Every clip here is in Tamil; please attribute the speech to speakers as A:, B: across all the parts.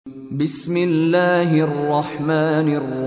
A: بسم الله الرحمن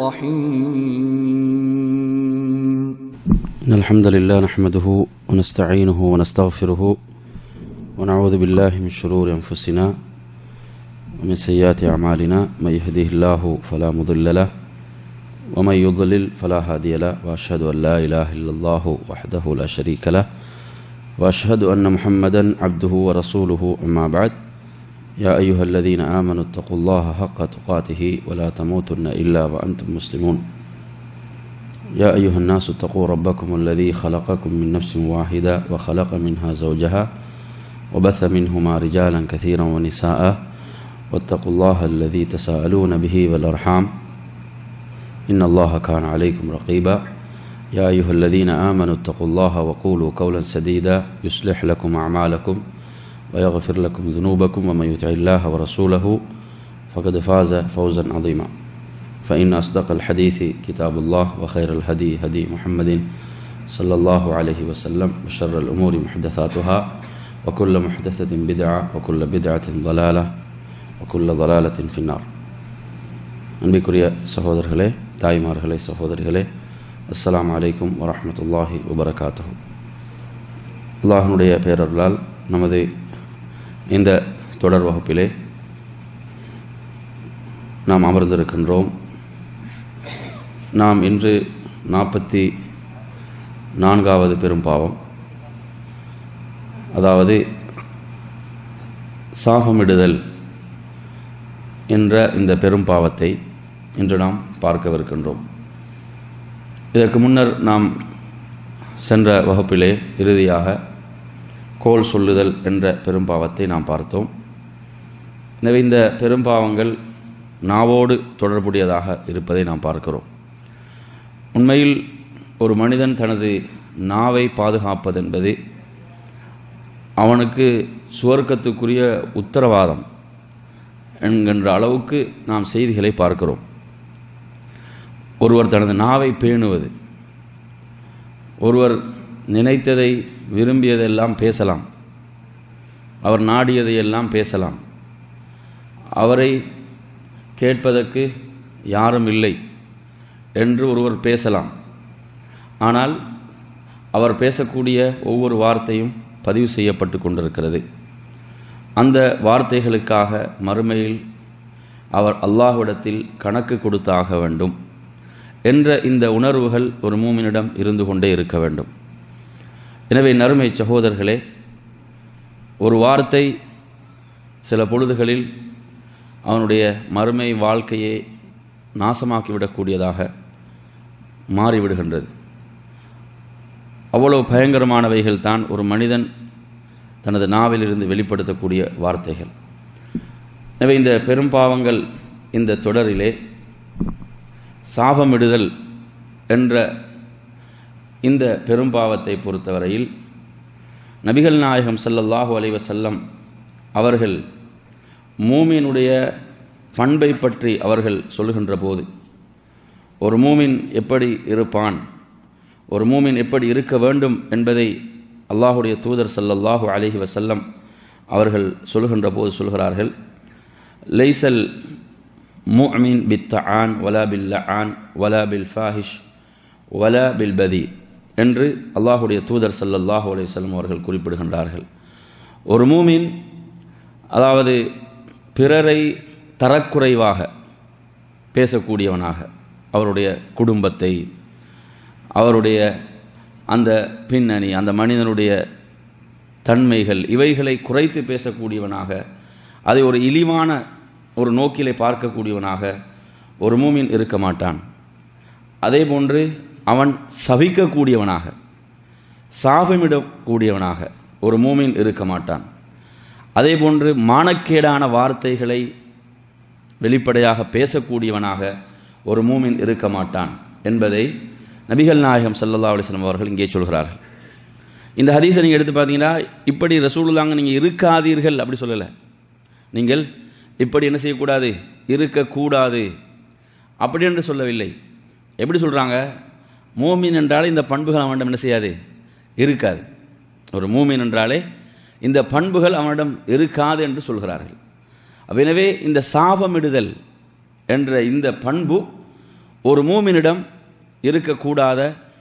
A: الرحيم
B: إن الحمد لله نحمده ونستعينه ونستغفره ونعوذ بالله من شرور أنفسنا ومن سيئات أعمالنا من يهديه الله فلا مضل له ومن يضلل فلا هادي له وأشهد أن لا إله إلا الله وحده لا شريك له وأشهد أن محمدا عبده ورسوله أما بعد يا أيها الذين آمنوا اتقوا الله حق تقاته ولا تموتن إلا وأنتم مسلمون يا أيها الناس اتقوا ربكم الذي خلقكم من نفس واحدة وخلق منها زوجها وبث منهما رجالا كثيرا ونساء واتقوا الله الذي تساءلون به والأرحام إن الله كان عليكم رقيبا يا أيها الذين آمنوا اتقوا الله وقولوا قولا سديدا يصلح لكم أعمالكم ويغفر لكم ذنوبكم ومن يطع الله ورسوله فقد فاز فوزا عظيما فإن أصدق الحديث كتاب الله وخير الهدي هدي محمد صلى الله عليه وسلم وشر الأمور محدثاتها وكل محدثة بدعة وكل بدعة ضلالة وكل ضلالة في النار அன்பிற்குரிய சகோதரர்களே தாய்மார்களே சகோதரிகளே அஸ்ஸலாமு அலைக்கும் வரஹ்மத்துல்லாஹி வபரகாத்துஹு அல்லாஹனுடைய பேரருளால் நமது இந்த தொடர் வகுப்பிலே நாம் அமர்ந்திருக்கின்றோம் நாம் இன்று நாற்பத்தி நான்காவது பெரும் பாவம் அதாவது சாபமிடுதல் என்ற இந்த பெரும் பாவத்தை இன்று நாம் பார்க்கவிருக்கின்றோம் இதற்கு முன்னர் நாம் சென்ற வகுப்பிலே இறுதியாக கோல் சொல்லுதல் என்ற பெரும்பாவத்தை நாம் பார்த்தோம் எனவே இந்த பெரும்பாவங்கள் நாவோடு தொடர்புடையதாக இருப்பதை நாம் பார்க்கிறோம் உண்மையில் ஒரு மனிதன் தனது நாவை பாதுகாப்பது என்பது அவனுக்கு சுவர்க்கத்துக்குரிய உத்தரவாதம் என்கின்ற அளவுக்கு நாம் செய்திகளை பார்க்கிறோம் ஒருவர் தனது நாவை பேணுவது ஒருவர் நினைத்ததை விரும்பியதெல்லாம் பேசலாம் அவர் நாடியதையெல்லாம் பேசலாம் அவரை கேட்பதற்கு யாரும் இல்லை என்று ஒருவர் பேசலாம் ஆனால் அவர் பேசக்கூடிய ஒவ்வொரு வார்த்தையும் பதிவு செய்யப்பட்டு கொண்டிருக்கிறது அந்த வார்த்தைகளுக்காக மறுமையில் அவர் அல்லாஹ்விடத்தில் கணக்கு கொடுத்தாக வேண்டும் என்ற இந்த உணர்வுகள் ஒரு மூமினிடம் இருந்து கொண்டே இருக்க வேண்டும் எனவே நறுமை சகோதரர்களே ஒரு வார்த்தை சில பொழுதுகளில் அவனுடைய மறுமை வாழ்க்கையை நாசமாக்கிவிடக்கூடியதாக மாறிவிடுகின்றது அவ்வளவு பயங்கரமானவைகள் தான் ஒரு மனிதன் தனது நாவிலிருந்து வெளிப்படுத்தக்கூடிய வார்த்தைகள் எனவே இந்த பெரும்பாவங்கள் இந்த தொடரிலே சாபமிடுதல் என்ற இந்த பெரும்பாவத்தை பொறுத்தவரையில் நபிகள் நாயகம் சல்லல்லாஹு அலைவசல்லம் அவர்கள் மூமினுடைய பண்பை பற்றி அவர்கள் சொல்லுகின்ற போது ஒரு மூமின் எப்படி இருப்பான் ஒரு மூமின் எப்படி இருக்க வேண்டும் என்பதை அல்லாஹுடைய தூதர் சல்லல்லாஹு அலஹி வசல்லம் அவர்கள் சொல்லுகின்ற போது சொல்கிறார்கள் லைசல் முஅமின் பித் ஆன் வலா பில் ஆன் வலா பில் ஃபாஹிஷ் வலா பில் பதி என்று அல்லாஹுடைய தூதர் சல்லல்லாஹு அலையம் அவர்கள் குறிப்பிடுகின்றார்கள் ஒரு மூமின் அதாவது பிறரை தரக்குறைவாக பேசக்கூடியவனாக அவருடைய குடும்பத்தை அவருடைய அந்த பின்னணி அந்த மனிதனுடைய தன்மைகள் இவைகளை குறைத்து பேசக்கூடியவனாக அதை ஒரு இழிவான ஒரு நோக்கிலே பார்க்கக்கூடியவனாக ஒரு மூமின் இருக்க மாட்டான் அதே போன்று அவன் சபிக்கக்கூடியவனாக சாபமிடக்கூடியவனாக ஒரு மூமின் இருக்க மாட்டான் அதே போன்று மானக்கேடான வார்த்தைகளை வெளிப்படையாக பேசக்கூடியவனாக ஒரு மூமின் இருக்க மாட்டான் என்பதை நபிகள் நாயகம் சல்லல்லா அலிஸ்லாம் அவர்கள் இங்கே சொல்கிறார்கள் இந்த ஹதீஸை நீங்கள் எடுத்து பார்த்தீங்கன்னா இப்படி ரசூலுல்லாங்க நீங்கள் இருக்காதீர்கள் அப்படி சொல்லலை நீங்கள் இப்படி என்ன செய்யக்கூடாது இருக்கக்கூடாது அப்படி என்று சொல்லவில்லை எப்படி சொல்கிறாங்க மூமின் என்றாலே இந்த பண்புகள் அவனிடம் என்ன செய்யாது இருக்காது ஒரு மூமின் என்றாலே இந்த பண்புகள் அவனிடம் இருக்காது என்று சொல்கிறார்கள் அப்ப எனவே இந்த சாபமிடுதல் என்ற இந்த பண்பு ஒரு மூமினிடம் இருக்கக்கூடாத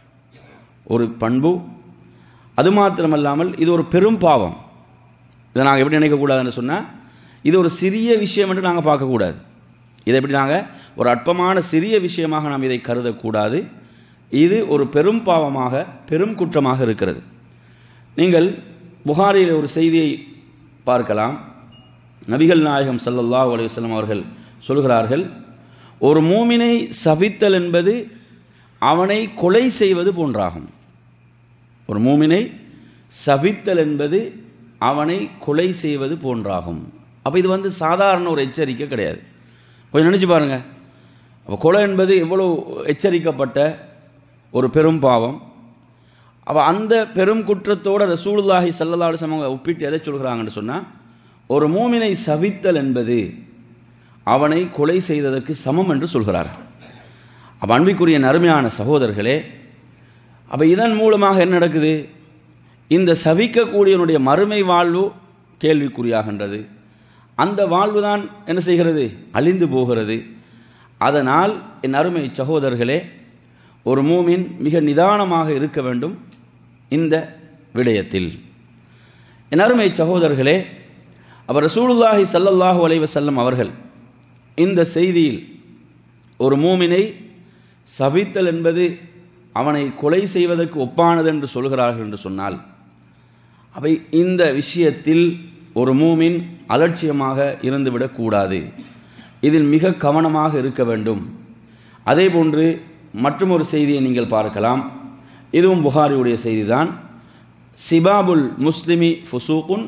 B: ஒரு பண்பு அது மாத்திரமல்லாமல் இது ஒரு பெரும் பாவம் இதை நாங்கள் எப்படி நினைக்கக்கூடாதுன்னு சொன்னால் இது ஒரு சிறிய விஷயம் என்று நாங்கள் பார்க்கக்கூடாது இதை எப்படி நாங்கள் ஒரு அற்பமான சிறிய விஷயமாக நாம் இதை கருதக்கூடாது இது ஒரு பெரும் பாவமாக பெரும் குற்றமாக இருக்கிறது நீங்கள் புகாரில் ஒரு செய்தியை பார்க்கலாம் நபிகள் நாயகம் ஸல்லல்லாஹு அலைஹி வஸல்லம் அவர்கள் சொல்கிறார்கள் ஒரு மூமினை சபித்தல் என்பது அவனை கொலை செய்வது போன்றாகும் ஒரு மூமினை சபித்தல் என்பது அவனை கொலை செய்வது போன்றாகும் அப்போ இது வந்து சாதாரண ஒரு எச்சரிக்கை கிடையாது கொஞ்சம் நினச்சி பாருங்க அப்போ கொலை என்பது எவ்வளோ எச்சரிக்கப்பட்ட ஒரு பெரும் பாவம் அப்போ அந்த பெரும் குற்றத்தோட ரசூலுல்லாஹி ஸல்லல்லாஹு அலைஹி வஸல்லம் அவங்க ஒப்பிட்டு எதை சொல்கிறாங்கன்னு சொன்னால் ஒரு மூமினை சபித்தல் என்பது அவனை கொலை செய்ததற்கு சமம் என்று சொல்கிறார்கள் அப்போ அன்பிற்குரிய நறுமையான சகோதரர்களே அப்போ இதன் மூலமாக என்ன நடக்குது இந்த சபிக்கக்கூடியவனுடைய மறுமை வாழ்வு கேள்விக்குறியாகின்றது அந்த வாழ்வு தான் என்ன செய்கிறது அழிந்து போகிறது அதனால் என் அருமை சகோதரர்களே ஒரு மூமின் மிக நிதானமாக இருக்க வேண்டும் இந்த விடயத்தில் என் அருமை சகோதரர்களே அவர் ரசூலுல்லாஹி ஸல்லல்லாஹு அலைஹி வஸல்லம் அவர்கள் இந்த செய்தியில் ஒரு மூமினை சபித்தல் என்பது அவனை கொலை செய்வதற்கு ஒப்பானது என்று சொல்கிறார்கள் என்று சொன்னால் அவை இந்த விஷயத்தில் ஒரு மூமின் அலட்சியமாக இருந்துவிடக்கூடாது இதில் மிக கவனமாக இருக்க வேண்டும் அதே போன்று மற்றும் ஒரு செய்தியை நீங்கள் பார்க்கலாம் இதுவும் புகாரியுடைய செய்திதான் சிபாபுல் முஸ்லிமி ஃபுசூக்குன்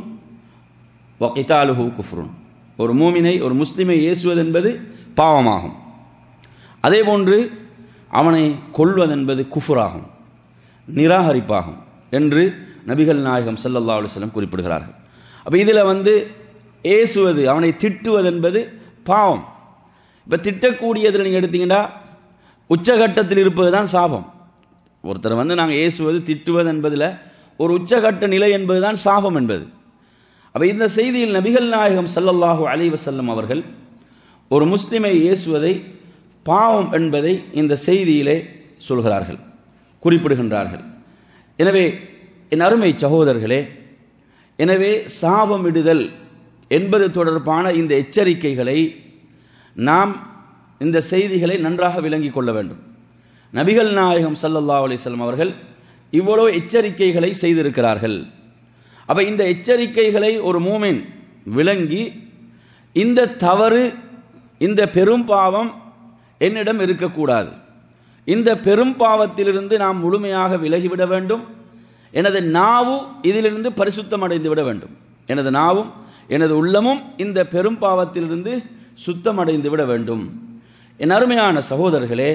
B: வகிதாலுஹு குஃப்ருன் ஒரு மூமினை ஒரு முஸ்லிமை ஏசுவது என்பது பாவமாகும் அதே போன்று அவனை கொல்வதென்பது குஃபுராகும் நிராகரிப்பாகும் என்று நபிகள் நாயகம் ஸல்லல்லாஹு அலைஹி வஸல்லம் குறிப்பிடுகிறார்கள் அப்போ இதில் வந்து ஏசுவது அவனை திட்டுவது என்பது பாவம் இப்போ திட்டக்கூடியதில் நீங்கள் எடுத்தீங்கன்னா உச்சகட்டத்தில் இருப்பது தான் சாபம் ஒருத்தர் வந்து நாங்கள் ஏசுவது திட்டுவது என்பதில் ஒரு உச்சகட்ட நிலை என்பது தான் சாபம் என்பது அப்போ இந்த செய்தியில் நபிகள் நாயகம் ஸல்லல்லாஹு அலைஹி வஸல்லம் அவர்கள் ஒரு முஸ்லிமை ஏசுவதை பாவம் என்பதை இந்த செய்தியிலே சொல்கிறார்கள் குறிப்பிடுகின்றார்கள் எனவே என் அருமை சகோதரர்களே எனவே சாபமிடுதல் என்பது தொடர்பான இந்த எச்சரிக்கைகளை நாம் இந்த செய்திகளை நன்றாக விளங்கிக் கொள்ள வேண்டும் நபிகள் நாயகம் ஸல்லல்லாஹு அலைஹி வஸல்லம் அவர்கள் இவ்வளவு எச்சரிக்கைகளை செய்திருக்கிறார்கள் அப்ப இந்த எச்சரிக்கைகளை ஒரு மூமின் விளங்கி இந்த தவறு இந்த பெரும் பாவம் என்னிடம் இருக்கக்கூடாது இந்த பெரும் பாவத்திலிருந்து நாம் முழுமையாக விலகிவிட வேண்டும் எனது நாவு இதிலிருந்து பரிசுத்தம் அடைந்து விட வேண்டும் எனது நாவும் எனது உள்ளமும் இந்த பெரும் பாவத்திலிருந்து சுத்தமடைந்து விட வேண்டும் என் அருமையான சகோதரர்களே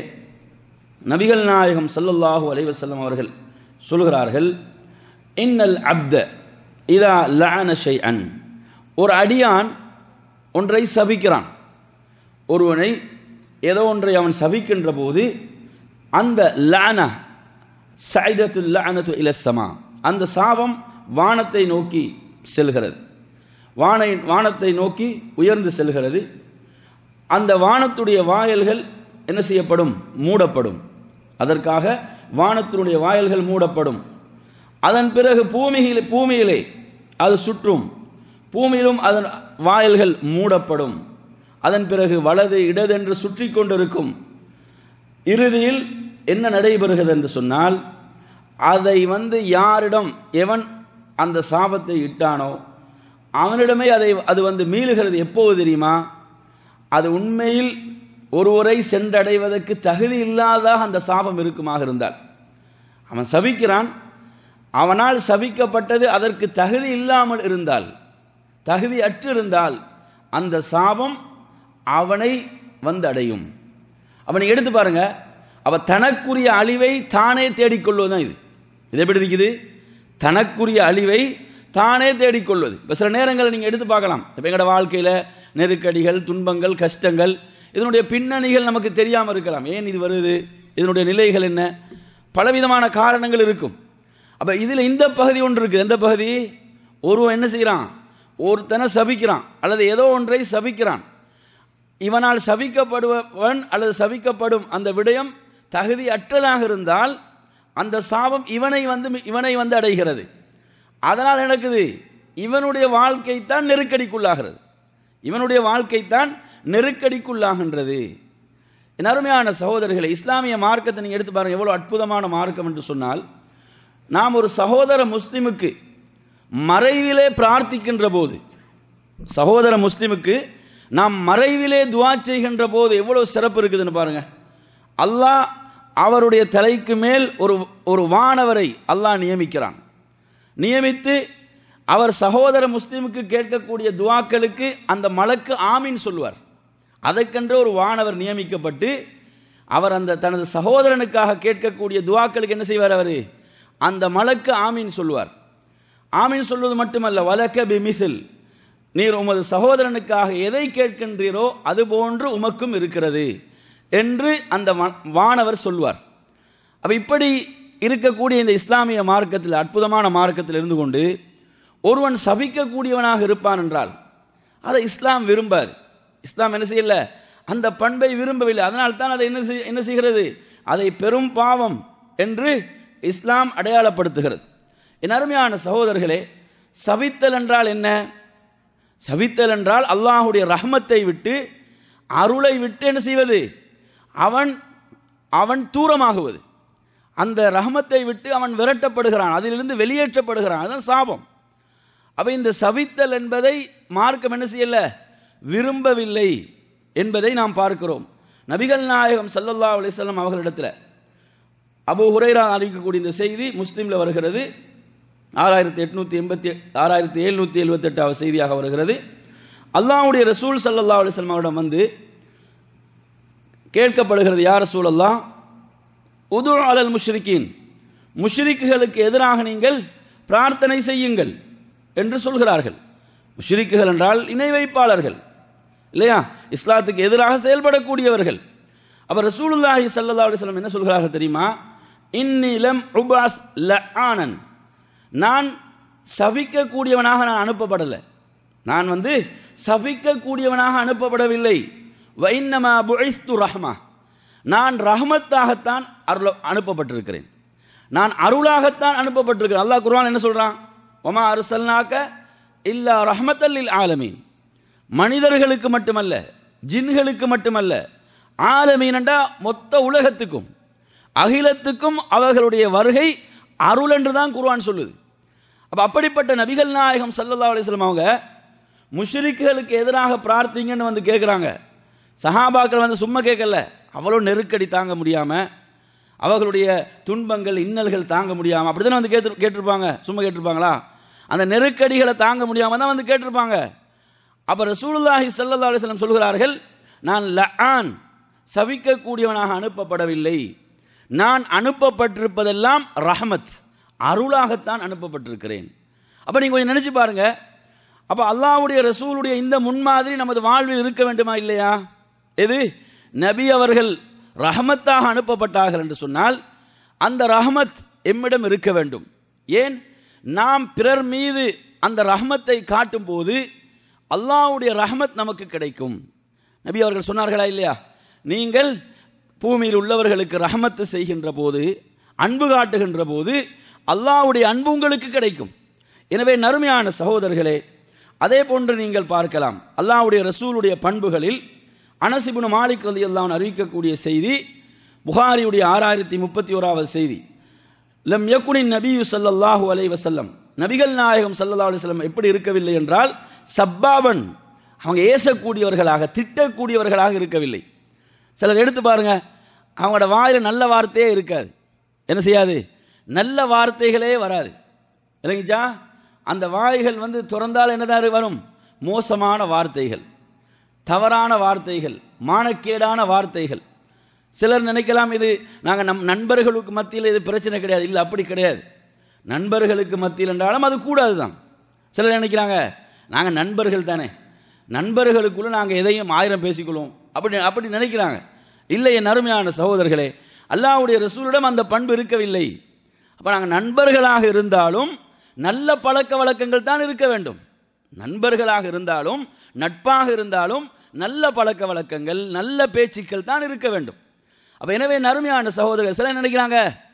B: நபிகள் நாயகம் ஸல்லல்லாஹு அலைஹி வஸல்லம் அவர்கள் சொல்கிறார்கள் இன்னல் அப்த இதா லஅன ஷைஅன் ஒரு அடியான் ஒன்றை சபிக்கிறான் ஒருவனை ஏதோ ஒன்றை அவன் சபிக்கின்ற போது அந்த லான சைதத்து லானத்து இலசமா அந்த சாபம் வானத்தை நோக்கி செல்கிறது வானை வானத்தை நோக்கி உயர்ந்து செல்கிறது அந்த வானத்துடைய வாயல்கள் என்ன செய்யப்படும் மூடப்படும் அதற்காக வானத்தினுடைய வாயல்கள் மூடப்படும் அதன் பிறகு பூமியிலே பூமியிலே அது சுற்றும் பூமியிலும் அதன் வாயல்கள் மூடப்படும் அதன் பிறகு வலது இடது என்று சுற்றி கொண்டிருக்கும் இறுதியில் என்ன நடைபெறுகிறது என்று சொன்னால் அதை வந்து யாரிடம் எவன் அந்த சாபத்தை இட்டானோ அவனிடமே அதை அது வந்து மீளுகிறது எப்போது தெரியுமா அது உண்மையில் ஒருவரை சென்றடைவதற்கு தகுதி இல்லாதாக அந்த சாபம் இருக்குமாக இருந்தால் அவன் சபிக்கிறான் அவனால் சபிக்கப்பட்டது அதற்கு தகுதி இல்லாமல் இருந்தால் தகுதி அற்றிருந்தால் அந்த சாபம் அவனை வந்து அடையும் அவனை எடுத்து பாருங்க அவ தனக்குரிய அழிவை தானே தேடிக்கொள்வதுதான் இது இது எப்படி இருக்குது தனக்குரிய அழிவை தானே தேடிக்கொள்வது இப்போ சில நேரங்களில் நீங்கள் எடுத்து பார்க்கலாம் இப்போ எங்களோட வாழ்க்கையில் நெருக்கடிகள் துன்பங்கள் கஷ்டங்கள் இதனுடைய பின்னணிகள் நமக்கு தெரியாமல் இருக்கலாம் ஏன் இது வருது இதனுடைய நிலைகள் என்ன பலவிதமான காரணங்கள் இருக்கும் அப்போ இதில் இந்த பகுதி ஒன்று இருக்குது எந்த பகுதி ஒருவன் என்ன செய்கிறான்
C: ஒருத்தனை சபிக்கிறான் அல்லது ஏதோ ஒன்றை சபிக்கிறான் இவனால் சபிக்கப்படுவன் அல்லது சபிக்கப்படும் அந்த விடயம் தகுதி அற்றதாக இருந்தால் அந்த சாபம் இவனை வந்து இவனை வந்து அடைகிறது அதனால் நடக்குது இவனுடைய வாழ்க்கை தான் நெருக்கடிக்குள்ளாகிறது இவனுடைய வாழ்க்கை தான் நெருக்கடிக்குள்ளாகின்றது என் அருமையான சகோதரர்களை இஸ்லாமிய மார்க்கத்தை நீங்கள் எடுத்து பாருங்க எவ்வளோ அற்புதமான மார்க்கம் என்று சொன்னால் நாம் ஒரு சகோதர முஸ்லிமுக்கு மறைவிலே பிரார்த்திக்கின்ற போது சகோதர முஸ்லிமுக்கு நாம் மறைவிலே துவா செய்கின்ற போது எவ்வளவு சிறப்பு இருக்குதுன்னு பாருங்க அல்லாஹ் அவருடைய தலைக்கு மேல் ஒரு ஒரு வானவரை அல்லாஹ் நியமிக்கிறான் நியமித்து அவர் சகோதர முஸ்லிமுக்கு கேட்கக்கூடிய துவாக்களுக்கு அந்த மலக்கு ஆமீன் சொல்லுவார் அதற்கென்று ஒரு வானவர் நியமிக்கப்பட்டு அவர் அந்த தனது சகோதரனுக்காக கேட்கக்கூடிய துவாக்களுக்கு என்ன செய்வார் அவர் அந்த மலக்கு ஆமீன் சொல்லுவார் ஆமீன் சொல்வது மட்டுமல்ல வலக்க பிமிசில் நீர் உமது சகோதரனுக்காக எதை கேட்கின்றீரோ அது போன்று உமக்கும் இருக்கிறது என்று அந்த வா- வானவர் சொல்வார் அப்ப இப்படி இருக்கக்கூடிய இந்த இஸ்லாமிய மார்க்கத்தில் அற்புதமான மார்க்கத்தில் இருந்து கொண்டு ஒருவன் சபிக்கக்கூடியவனாக இருப்பான் என்றால் அதை இஸ்லாம் விரும்பாது இஸ்லாம் என்ன செய்யல அந்த பண்பை விரும்பவில்லை அதனால் தான் அதை என்ன செய்- என்ன செய்கிறது அதை பெரும் பாவம் என்று இஸ்லாம் அடையாளப்படுத்துகிறது என் அருமையான சகோதரர்களே சபித்தல் என்றால் என்ன சபித்தல் என்றால் அல்லாஹுடைய ரஹ்மத்தை விட்டு அருளை விட்டு என்ன செய்வது அவன் அவன் தூரமாகுவது அந்த ரஹமத்தை விட்டு அவன் விரட்டப்படுகிறான் அதிலிருந்து வெளியேற்றப்படுகிறான் அதுதான் சாபம் அப்ப இந்த சபித்தல் என்பதை மார்க்கம் என்ன செய்யல விரும்பவில்லை என்பதை நாம் பார்க்கிறோம் நபிகள் நாயகம் ஸல்லல்லாஹு அலைஹி வஸல்லம் அவர்களிடத்தில் அபூ ஹுரைரா அறிவிக்கக்கூடிய இந்த செய்தி முஸ்லீம்ல வருகிறது ஆறாயிரத்தி எட்நூத்தி எண்பத்தி ஆறாயிரத்தி எழுநூத்தி எழுபத்தி எட்டாவது செய்தியாக வருகிறது அல்லாஹ்வுடைய ரசூல் ஸல்லல்லாஹு அலைஹி வஸல்லம் அவரிடம் வந்து கேட்கப்படுகிறது யார் ரசூல் அல்லாஹ் உது அலல் முஷ்ரிக்கீன் முஷ்ரிக்குகளுக்கு எதிராக நீங்கள் பிரார்த்தனை செய்யுங்கள் என்று சொல்கிறார்கள் முஷ்ரிக்குகள் என்றால் இணை வைப்பாளர்கள் இல்லையா இஸ்லாத்துக்கு எதிராக செயல்படக்கூடியவர்கள் அப்ப ரசூலுல்லாஹி ஸல்லல்லாஹு அலைஹி வஸல்லம் என்ன சொல்கிறார்கள் தெரியுமா இன்னிலம் உபாஸ் லஆனன் நான் சபிக்கக்கூடியவனாக நான் அனுப்பப்படலை நான் வந்து சபிக்கக்கூடியவனாக அனுப்பப்படவில்லை வைன்னமா புழைஸ்து ரஹ்மா நான் ரஹ்மத்தாகத்தான் அருள அனுப்பப்பட்டிருக்கிறேன் நான் அருளாகத்தான் அனுப்பப்பட்டிருக்கிறேன் அல்லாஹ் குர்ஆன் என்ன சொல்றான் ஒமா அருசல்னாக்க இல்லா ரஹ்மத்தல்லில் ஆலமீன் மனிதர்களுக்கு மட்டுமல்ல ஜின்களுக்கு மட்டுமல்ல ஆலமீனண்டா மொத்த உலகத்துக்கும் அகிலத்துக்கும் அவர்களுடைய வருகை அருள் என்று தான் குர்ஆன் சொல்லுது அப்ப அப்படிப்பட்ட நபிகள் நாயகம் ஸல்லல்லாஹு அலைஹி வஸல்லம் அவங்க முஷ்ரிக்குகளுக்கு எதிராக பிரார்த்திங்கன்னு வந்து கேட்குறாங்க சஹாபாக்கள் வந்து சும்மா கேட்கல அவ்வளோ நெருக்கடி தாங்க முடியாம அவர்களுடைய துன்பங்கள் இன்னல்கள் தாங்க முடியாம அப்படிதானே வந்து கேட்டு கேட்டிருப்பாங்க சும்மா கேட்டிருப்பாங்களா அந்த நெருக்கடிகளை தாங்க முடியாம தான் வந்து கேட்டிருப்பாங்க அப்ப ரசூலுல்லாஹி ஸல்லல்லாஹு அலைஹி வஸல்லம் சொல்கிறார்கள் நான் லஆன் சபிக்கக்கூடியவனாக அனுப்பப்படவில்லை நான் அனுப்பப்பட்டிருப்பதெல்லாம் ரஹமத் அருளாகத்தான் அனுப்பப்பட்டிருக்கிறேன் அப்ப நீங்க கொஞ்சம் நினைச்சு பாருங்க அப்ப அல்லாஹ்வுடைய ரசூலுடைய இந்த முன்மாதிரி நமது வாழ்வில் இருக்க வேண்டுமா இல்லையா எது நபி அவர்கள் ரஹமத்தாக அனுப்பப்பட்டார்கள் என்று சொன்னால் அந்த ரஹமத் எம்மிடம் இருக்க வேண்டும் ஏன் நாம் பிறர் மீது அந்த ரஹமத்தை காட்டும் போது அல்லாஹ்வுடைய ரஹமத் நமக்கு கிடைக்கும் நபி அவர்கள் சொன்னார்களா இல்லையா நீங்கள் பூமியில் உள்ளவர்களுக்கு ரஹமத்து செய்கின்ற போது அன்பு காட்டுகின்ற போது அல்லாஹ்வுடைய அன்பு உங்களுக்கு கிடைக்கும் எனவே நறுமையான சகோதரர்களே அதே போன்று நீங்கள் பார்க்கலாம் அல்லாஹ்வுடைய ரசூலுடைய பண்புகளில் அனசிபுன் மாலிக் ரதி அல்லாஹ் அறிவிக்கக்கூடிய செய்தி புகாரியுடைய ஆறாயிரத்தி முப்பத்தி ஓராவது செய்தி லம் யகுனின் நபியு ஸல்லல்லாஹு அலைஹி வஸல்லம் நபிகள் நாயகம் ஸல்லல்லாஹு அலைஹி வஸல்லம் எப்படி இருக்கவில்லை என்றால் சப்பாபன் அவங்க ஏசக்கூடியவர்களாக திட்டக்கூடியவர்களாக இருக்கவில்லை சிலர் எடுத்து பாருங்க அவங்களோட வாயில நல்ல வார்த்தையே இருக்காது என்ன செய்யாது நல்ல வார்த்தைகளே வராது இல்லைங்கச்சா அந்த வாய்கள் வந்து திறந்தால் என்னதான் வரும் மோசமான வார்த்தைகள் தவறான வார்த்தைகள் மானக்கேடான வார்த்தைகள் சிலர் நினைக்கலாம் இது நாங்கள் நம் நண்பர்களுக்கு மத்தியில் இது பிரச்சனை கிடையாது இல்லை அப்படி கிடையாது நண்பர்களுக்கு மத்தியில் என்றாலும் அது கூடாது தான் சிலர் நினைக்கிறாங்க நாங்கள் நண்பர்கள் தானே நண்பர்களுக்குள்ள நாங்கள் எதையும் ஆயிரம் பேசிக்கொள்வோம் அப்படி அப்படி நினைக்கிறாங்க இல்லை என் அருமையான சகோதரர்களே அல்லாஹ்வுடைய ரசூலிடம் அந்த பண்பு இருக்கவில்லை அப்போ நாங்கள் நண்பர்களாக இருந்தாலும் நல்ல பழக்க வழக்கங்கள் தான் இருக்க வேண்டும் நண்பர்களாக இருந்தாலும் நட்பாக இருந்தாலும் நல்ல பழக்க வழக்கங்கள் நல்ல பேச்சுக்கள் தான் இருக்க வேண்டும் அப்போ எனவே நறுமையான சகோதரர்கள் சில நினைக்கிறாங்க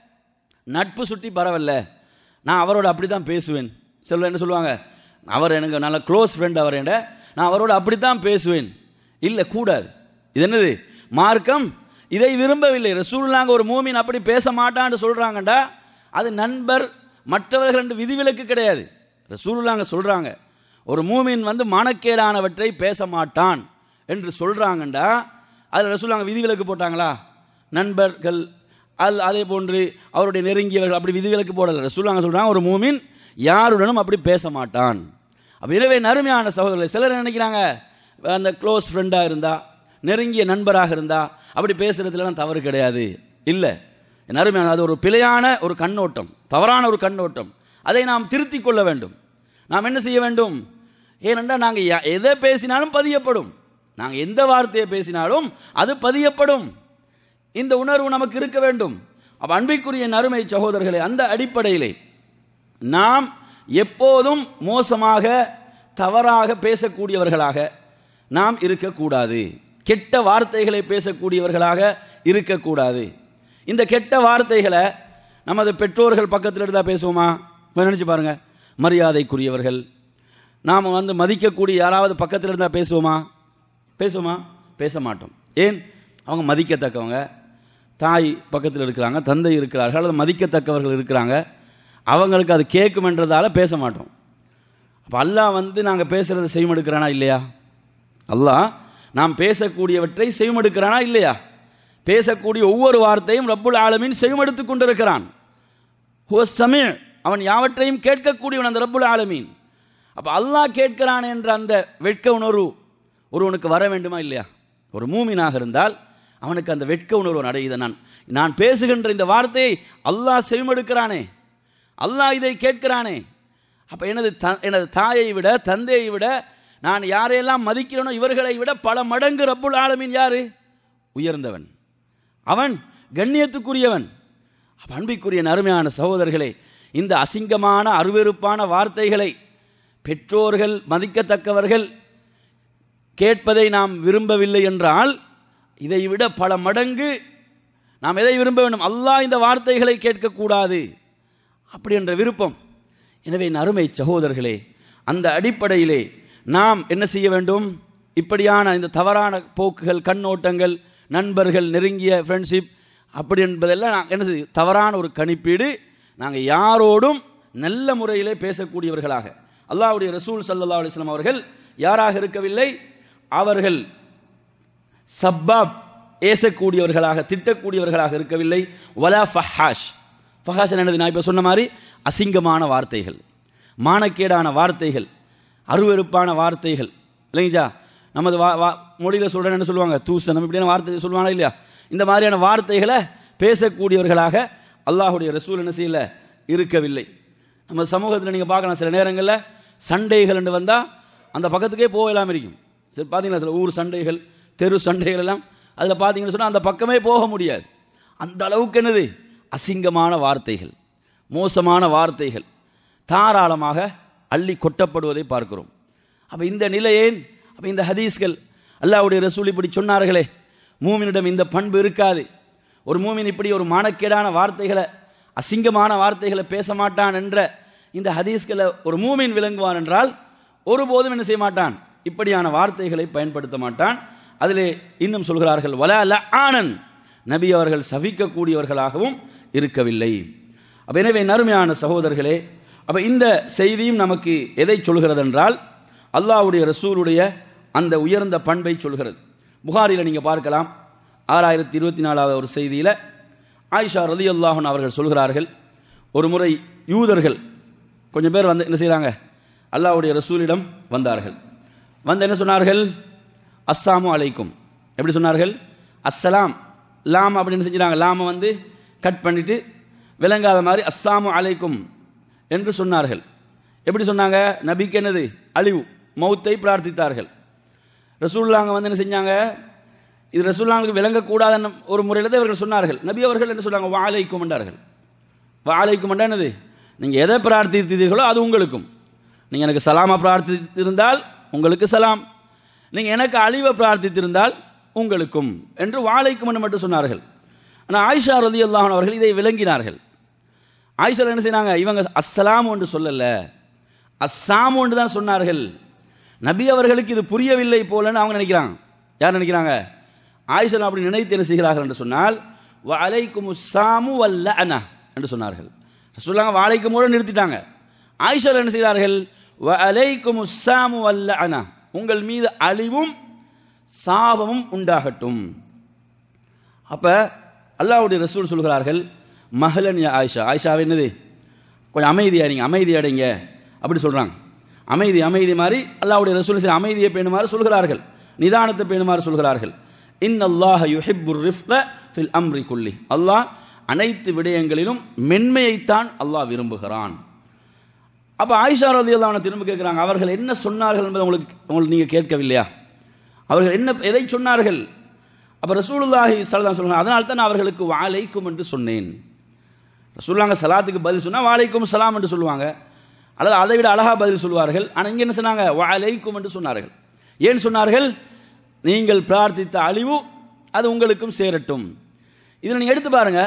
C: நட்பு சுட்டி பரவாயில்ல நான் அவரோட அப்படி தான் பேசுவேன் சிலர் என்ன சொல்லுவாங்க அவர் எனக்கு நல்ல க்ளோஸ் ஃப்ரெண்ட் அவர் என்ன நான் அவரோட அப்படி தான் பேசுவேன் இல்லை கூடாது இது என்னது மார்க்கம் இதை விரும்பவில்லை ரசூலுல்லாங்க ஒரு மூமின் அப்படி பேச மாட்டான்னு சொல்கிறாங்கண்டா அது நண்பர் மற்றவர்கள் என்று விதிவிலக்கு கிடையாது ரசூலுல்லாங்க சொல்கிறாங்க ஒரு மூமின் வந்து மானக்கேடானவற்றை பேச மாட்டான் என்று சொல்கிறாங்கண்டா அதில் ரசூலுல்லாங்க விதிவிலக்கு போட்டாங்களா நண்பர்கள் அது அதே போன்று அவருடைய நெருங்கியவர்கள் அப்படி விதிவிலக்கு போடல ரசூலுல்லாங்க சொல்கிறாங்க ஒரு மூமின் யாருடனும் அப்படி பேச மாட்டான் அப்போ எனவே நறுமையான சகோதரர்கள் சிலர் நினைக்கிறாங்க அந்த க்ளோஸ் ஃப்ரெண்டாக இருந்தா நெருங்கிய நண்பராக இருந்தா அப்படி பேசுறதுலாம் தவறு கிடையாது இல்லை நறுமையான அது ஒரு பிழையான ஒரு கண்ணோட்டம் தவறான ஒரு கண்ணோட்டம் அதை நாம் திருத்திக் கொள்ள வேண்டும் நாம் என்ன செய்ய வேண்டும் ஏனென்றால் நாங்கள் எதை பேசினாலும் பதியப்படும் நாங்கள் எந்த வார்த்தையை பேசினாலும் அது பதியப்படும் இந்த உணர்வு நமக்கு இருக்க வேண்டும் அப்ப அன்பிற்குரிய நறுமை சகோதரர்களே அந்த அடிப்படையிலே நாம் எப்போதும் மோசமாக தவறாக பேசக்கூடியவர்களாக நாம் இருக்கக்கூடாது கெட்ட வார்த்தைகளை பேசக்கூடியவர்களாக இருக்கக்கூடாது இந்த கெட்ட வார்த்தைகளை நமது பெற்றோர்கள் பக்கத்தில் இருந்தால் பேசுவோமா கொஞ்சம் நினைச்சு பாருங்க மரியாதைக்குரியவர்கள் நாம் வந்து மதிக்கக்கூடிய யாராவது பக்கத்தில் இருந்தால் பேசுவோமா பேசுவோமா பேச மாட்டோம் ஏன் அவங்க மதிக்கத்தக்கவங்க தாய் பக்கத்தில் இருக்கிறாங்க தந்தை இருக்கிறார்கள் அல்லது மதிக்கத்தக்கவர்கள் இருக்கிறாங்க அவங்களுக்கு அது கேட்குமென்றதால பேச மாட்டோம் அப்போ அல்லாஹ் வந்து நாங்கள் பேசுகிறத செய்மெடுக்கிறானா இல்லையா அல்லாஹ் நாம் பேசக்கூடியவற்றை செய்மெடுக்கிறானா இல்லையா பேசக்கூடிய ஒவ்வொரு வார்த்தையும் ரப்புல் ஆலமீன் செவிமடுத்து கொண்டிருக்கிறான் ஹுவ சமீர் அவன் யாவற்றையும் கேட்கக்கூடியவன் அந்த ரப்புல் ஆலமீன் அப்போ அல்லாஹ் கேட்கிறான் என்ற அந்த வெட்க உணர்வு ஒருவனுக்கு வர வேண்டுமா இல்லையா ஒரு மூமினாக இருந்தால் அவனுக்கு அந்த வெட்க உணர்வு அடையுத நான் நான் பேசுகின்ற இந்த வார்த்தையை அல்லாஹ் செவிமடுக்கிறானே அல்லாஹ் இதை கேட்கிறானே அப்போ எனது த எனது தாயை விட தந்தையை விட நான் யாரையெல்லாம் மதிக்கிறேனோ இவர்களை விட பல மடங்கு ரப்புல் ஆலமீன் யாரு உயர்ந்தவன் அவன் கண்ணியத்துக்குரியவன் அப்ப அன்பிற்குரிய அருமையான சகோதரர்களே இந்த அசிங்கமான அருவெருப்பான வார்த்தைகளை பெற்றோர்கள் மதிக்கத்தக்கவர்கள் கேட்பதை நாம் விரும்பவில்லை என்றால் இதை விட பல மடங்கு நாம் எதை விரும்ப வேண்டும் அல்லாஹ் இந்த வார்த்தைகளை கேட்கக்கூடாது அப்படி என்ற விருப்பம் எனவே என் அருமை சகோதரர்களே அந்த அடிப்படையிலே நாம் என்ன செய்ய வேண்டும் இப்படியான இந்த தவறான போக்குகள் கண்ணோட்டங்கள் நண்பர்கள் நெருங்கிய ஃப்ரெண்ட்ஷிப் அப்படி என்பதெல்லாம் நாங்கள் என்ன செய்ய தவறான ஒரு கணிப்பீடு நாங்கள் யாரோடும் நல்ல முறையிலே பேசக்கூடியவர்களாக அல்லாஹ்வுடைய ரசூல் சல்லா அலிஸ்லாம் அவர்கள் யாராக இருக்கவில்லை அவர்கள் சப்பாப் ஏசக்கூடியவர்களாக திட்டக்கூடியவர்களாக இருக்கவில்லை வலா ஃபஹாஷ் ஃபஹாஷ் என்னது நான் இப்போ சொன்ன மாதிரி அசிங்கமான வார்த்தைகள் மானக்கேடான வார்த்தைகள் அருவெருப்பான வார்த்தைகள் இல்லைங்கஜா நமது வா வா மொழியில் சொல்கிறேன் என்ன சொல்லுவாங்க தூசணம் இப்படியான வார்த்தை சொல்லுவாங்க இல்லையா இந்த மாதிரியான வார்த்தைகளை பேசக்கூடியவர்களாக அல்லாஹுடைய ரசூல் என்ன செய்யல இருக்கவில்லை நம்ம சமூகத்தில் நீங்கள் பார்க்கலாம் சில நேரங்களில் சண்டைகள் என்று வந்தால் அந்த பக்கத்துக்கே போகலாம் இருக்கும் சரி பார்த்தீங்களா சில ஊர் சண்டைகள் தெரு சண்டைகள் எல்லாம் அதில் பார்த்தீங்கன்னு சொன்னால் அந்த பக்கமே போக முடியாது அந்த அளவுக்கு என்னது அசிங்கமான வார்த்தைகள் மோசமான வார்த்தைகள் தாராளமாக அள்ளி கொட்டப்படுவதை பார்க்கிறோம் அப்போ இந்த நிலை ஏன் அப்போ இந்த ஹதீஸ்கள் அல்லாஹ்வுடைய ரசூல் இப்படி சொன்னார்களே மூமினிடம் இந்த பண்பு இருக்காது ஒரு மூமின் இப்படி ஒரு மானக்கேடான வார்த்தைகளை அசிங்கமான வார்த்தைகளை பேச மாட்டான் என்ற இந்த ஹதீஸ்களை ஒரு மூமின் விளங்குவான் என்றால் ஒருபோதும் என்ன செய்ய மாட்டான் இப்படியான வார்த்தைகளை பயன்படுத்த மாட்டான் அதிலே இன்னும் சொல்கிறார்கள் வலா ல ஆனன் நபி அவர்கள் சபிக்கக்கூடியவர்களாகவும் இருக்கவில்லை அப்ப எனவே நறுமையான சகோதரர்களே அப்ப இந்த செய்தியும் நமக்கு எதை சொல்கிறது என்றால் அல்லாஹ்வுடைய ரசூலுடைய அந்த உயர்ந்த பண்பை சொல்கிறது புகாரில் நீங்க பார்க்கலாம் ஆறாயிரத்தி இருபத்தி நாலாவது ஒரு செய்தியில் ஆயிஷா ரதி அல்லாஹன் அவர்கள் சொல்கிறார்கள் ஒரு முறை யூதர்கள் கொஞ்சம் பேர் வந்து என்ன செய்கிறாங்க அல்லாஹ்வுடைய ரசூலிடம் வந்தார்கள் வந்து என்ன சொன்னார்கள் அஸ்ஸாமு அலைக்கும் எப்படி சொன்னார்கள் அஸ்ஸலாம் லாம் அப்படின்னு செஞ்சுறாங்க லாமை வந்து கட் பண்ணிட்டு விளங்காத மாதிரி அஸ்ஸாமு அலைக்கும் என்று சொன்னார்கள் எப்படி சொன்னாங்க நபிக்கு என்னது அழிவு மௌத்தை பிரார்த்தித்தார்கள் ரசூல்லாங்க வந்து என்ன செஞ்சாங்க இது ரசூல்லாங்களுக்கு விளங்கக்கூடாத ஒரு முறையில் தான் இவர்கள் சொன்னார்கள் நபி அவர்கள் என்ன சொன்னாங்க வாழைக்கும் என்றார்கள் வாழைக்கும் என்றா என்னது நீங்கள் எதை பிரார்த்தித்தீர்களோ அது உங்களுக்கும் நீங்கள் எனக்கு சலாமா பிரார்த்தித்திருந்தால் உங்களுக்கு சலாம் நீங்கள் எனக்கு அழிவை பிரார்த்தித்திருந்தால் உங்களுக்கும் என்று வாழைக்கும் என்று மட்டும் சொன்னார்கள் ஆனால் ஆயிஷா ரதி அவர்கள் இதை விளங்கினார்கள் ஆயிஷா என்ன செய்றாங்க இவங்க அஸ்ஸலாம் என்று சொல்லல அஸ்ஸாம் என்று தான் சொன்னார்கள் நபி அவர்களுக்கு இது புரியவில்லை போலன்னு அவங்க நினைக்கிறாங்க யார் நினைக்கிறாங்க ஆயிஷா அப்படி நினைத்து என்ன செய்கிறார்கள் என்று சொன்னால் வ அலைக்கும் உஸ்ஸாமு வல்ல அன என்று சொன்னார்கள் சொல்லாங்க வாழைக்கும் கூட நிறுத்திட்டாங்க ஆயிஷா என்ன செய்தார்கள் வ அலைக்கும் உஸ்ஸாமு வல்ல அன உங்கள் மீது அழிவும் சாபமும் உண்டாகட்டும் அப்ப அல்லாஹ்வுடைய ரசூல் சொல்கிறார்கள் மஹலன் யா ஆயிஷா ஆயிஷாவை என்னது கொஞ்சம் அமைதியா நீங்க அமைதி அடைங்க அப்படி சொல்றாங்க அமைதி அமைதி மாதிரி அல்லாஹ்வுடைய ரசூல் சில அமைதியை பேணுமாறு சொல்கிறார்கள் நிதானத்தை பேணுமாறு சொல்கிறார்கள் இன் அல்லாஹ் யுஹிப்புர் ரிஃப்க ஃபில் அம்ரி குல்லி அல்லாஹ் அனைத்து விடயங்களிலும் மென்மையைத்தான் அல்லாஹ் விரும்புகிறான் அப்ப ஆயிஷா ரதி அல்லாஹ் திரும்ப கேட்கிறாங்க அவர்கள் என்ன சொன்னார்கள் என்பதை உங்களுக்கு உங்களுக்கு நீங்க கேட்கவில்லையா அவர்கள் என்ன எதை சொன்னார்கள் அப்ப ரசூலுல்லாஹி ஸல்லல்லாஹு சொல்லுங்க அதனால தான் நான் அவர்களுக்கு வாலைக்கும் என்று சொன்னேன் ரசூலுல்லாங்க சலாத்துக்கு பதில் சொன்னா வாலைக்கும் சலாம் என்று சொல்லுவாங்க அல்லது அதை விட அழகா பதில் சொல்வார்கள் ஆனா இங்க என்ன சொன்னாங்க வாலைக்கும் என்று சொன்னார்கள் ஏன் சொன்னார்கள் நீங்கள் பிரார்த்தித்த அழிவு அது உங்களுக்கும் சேரட்டும் இதில் நீங்க எடுத்து பாருங்க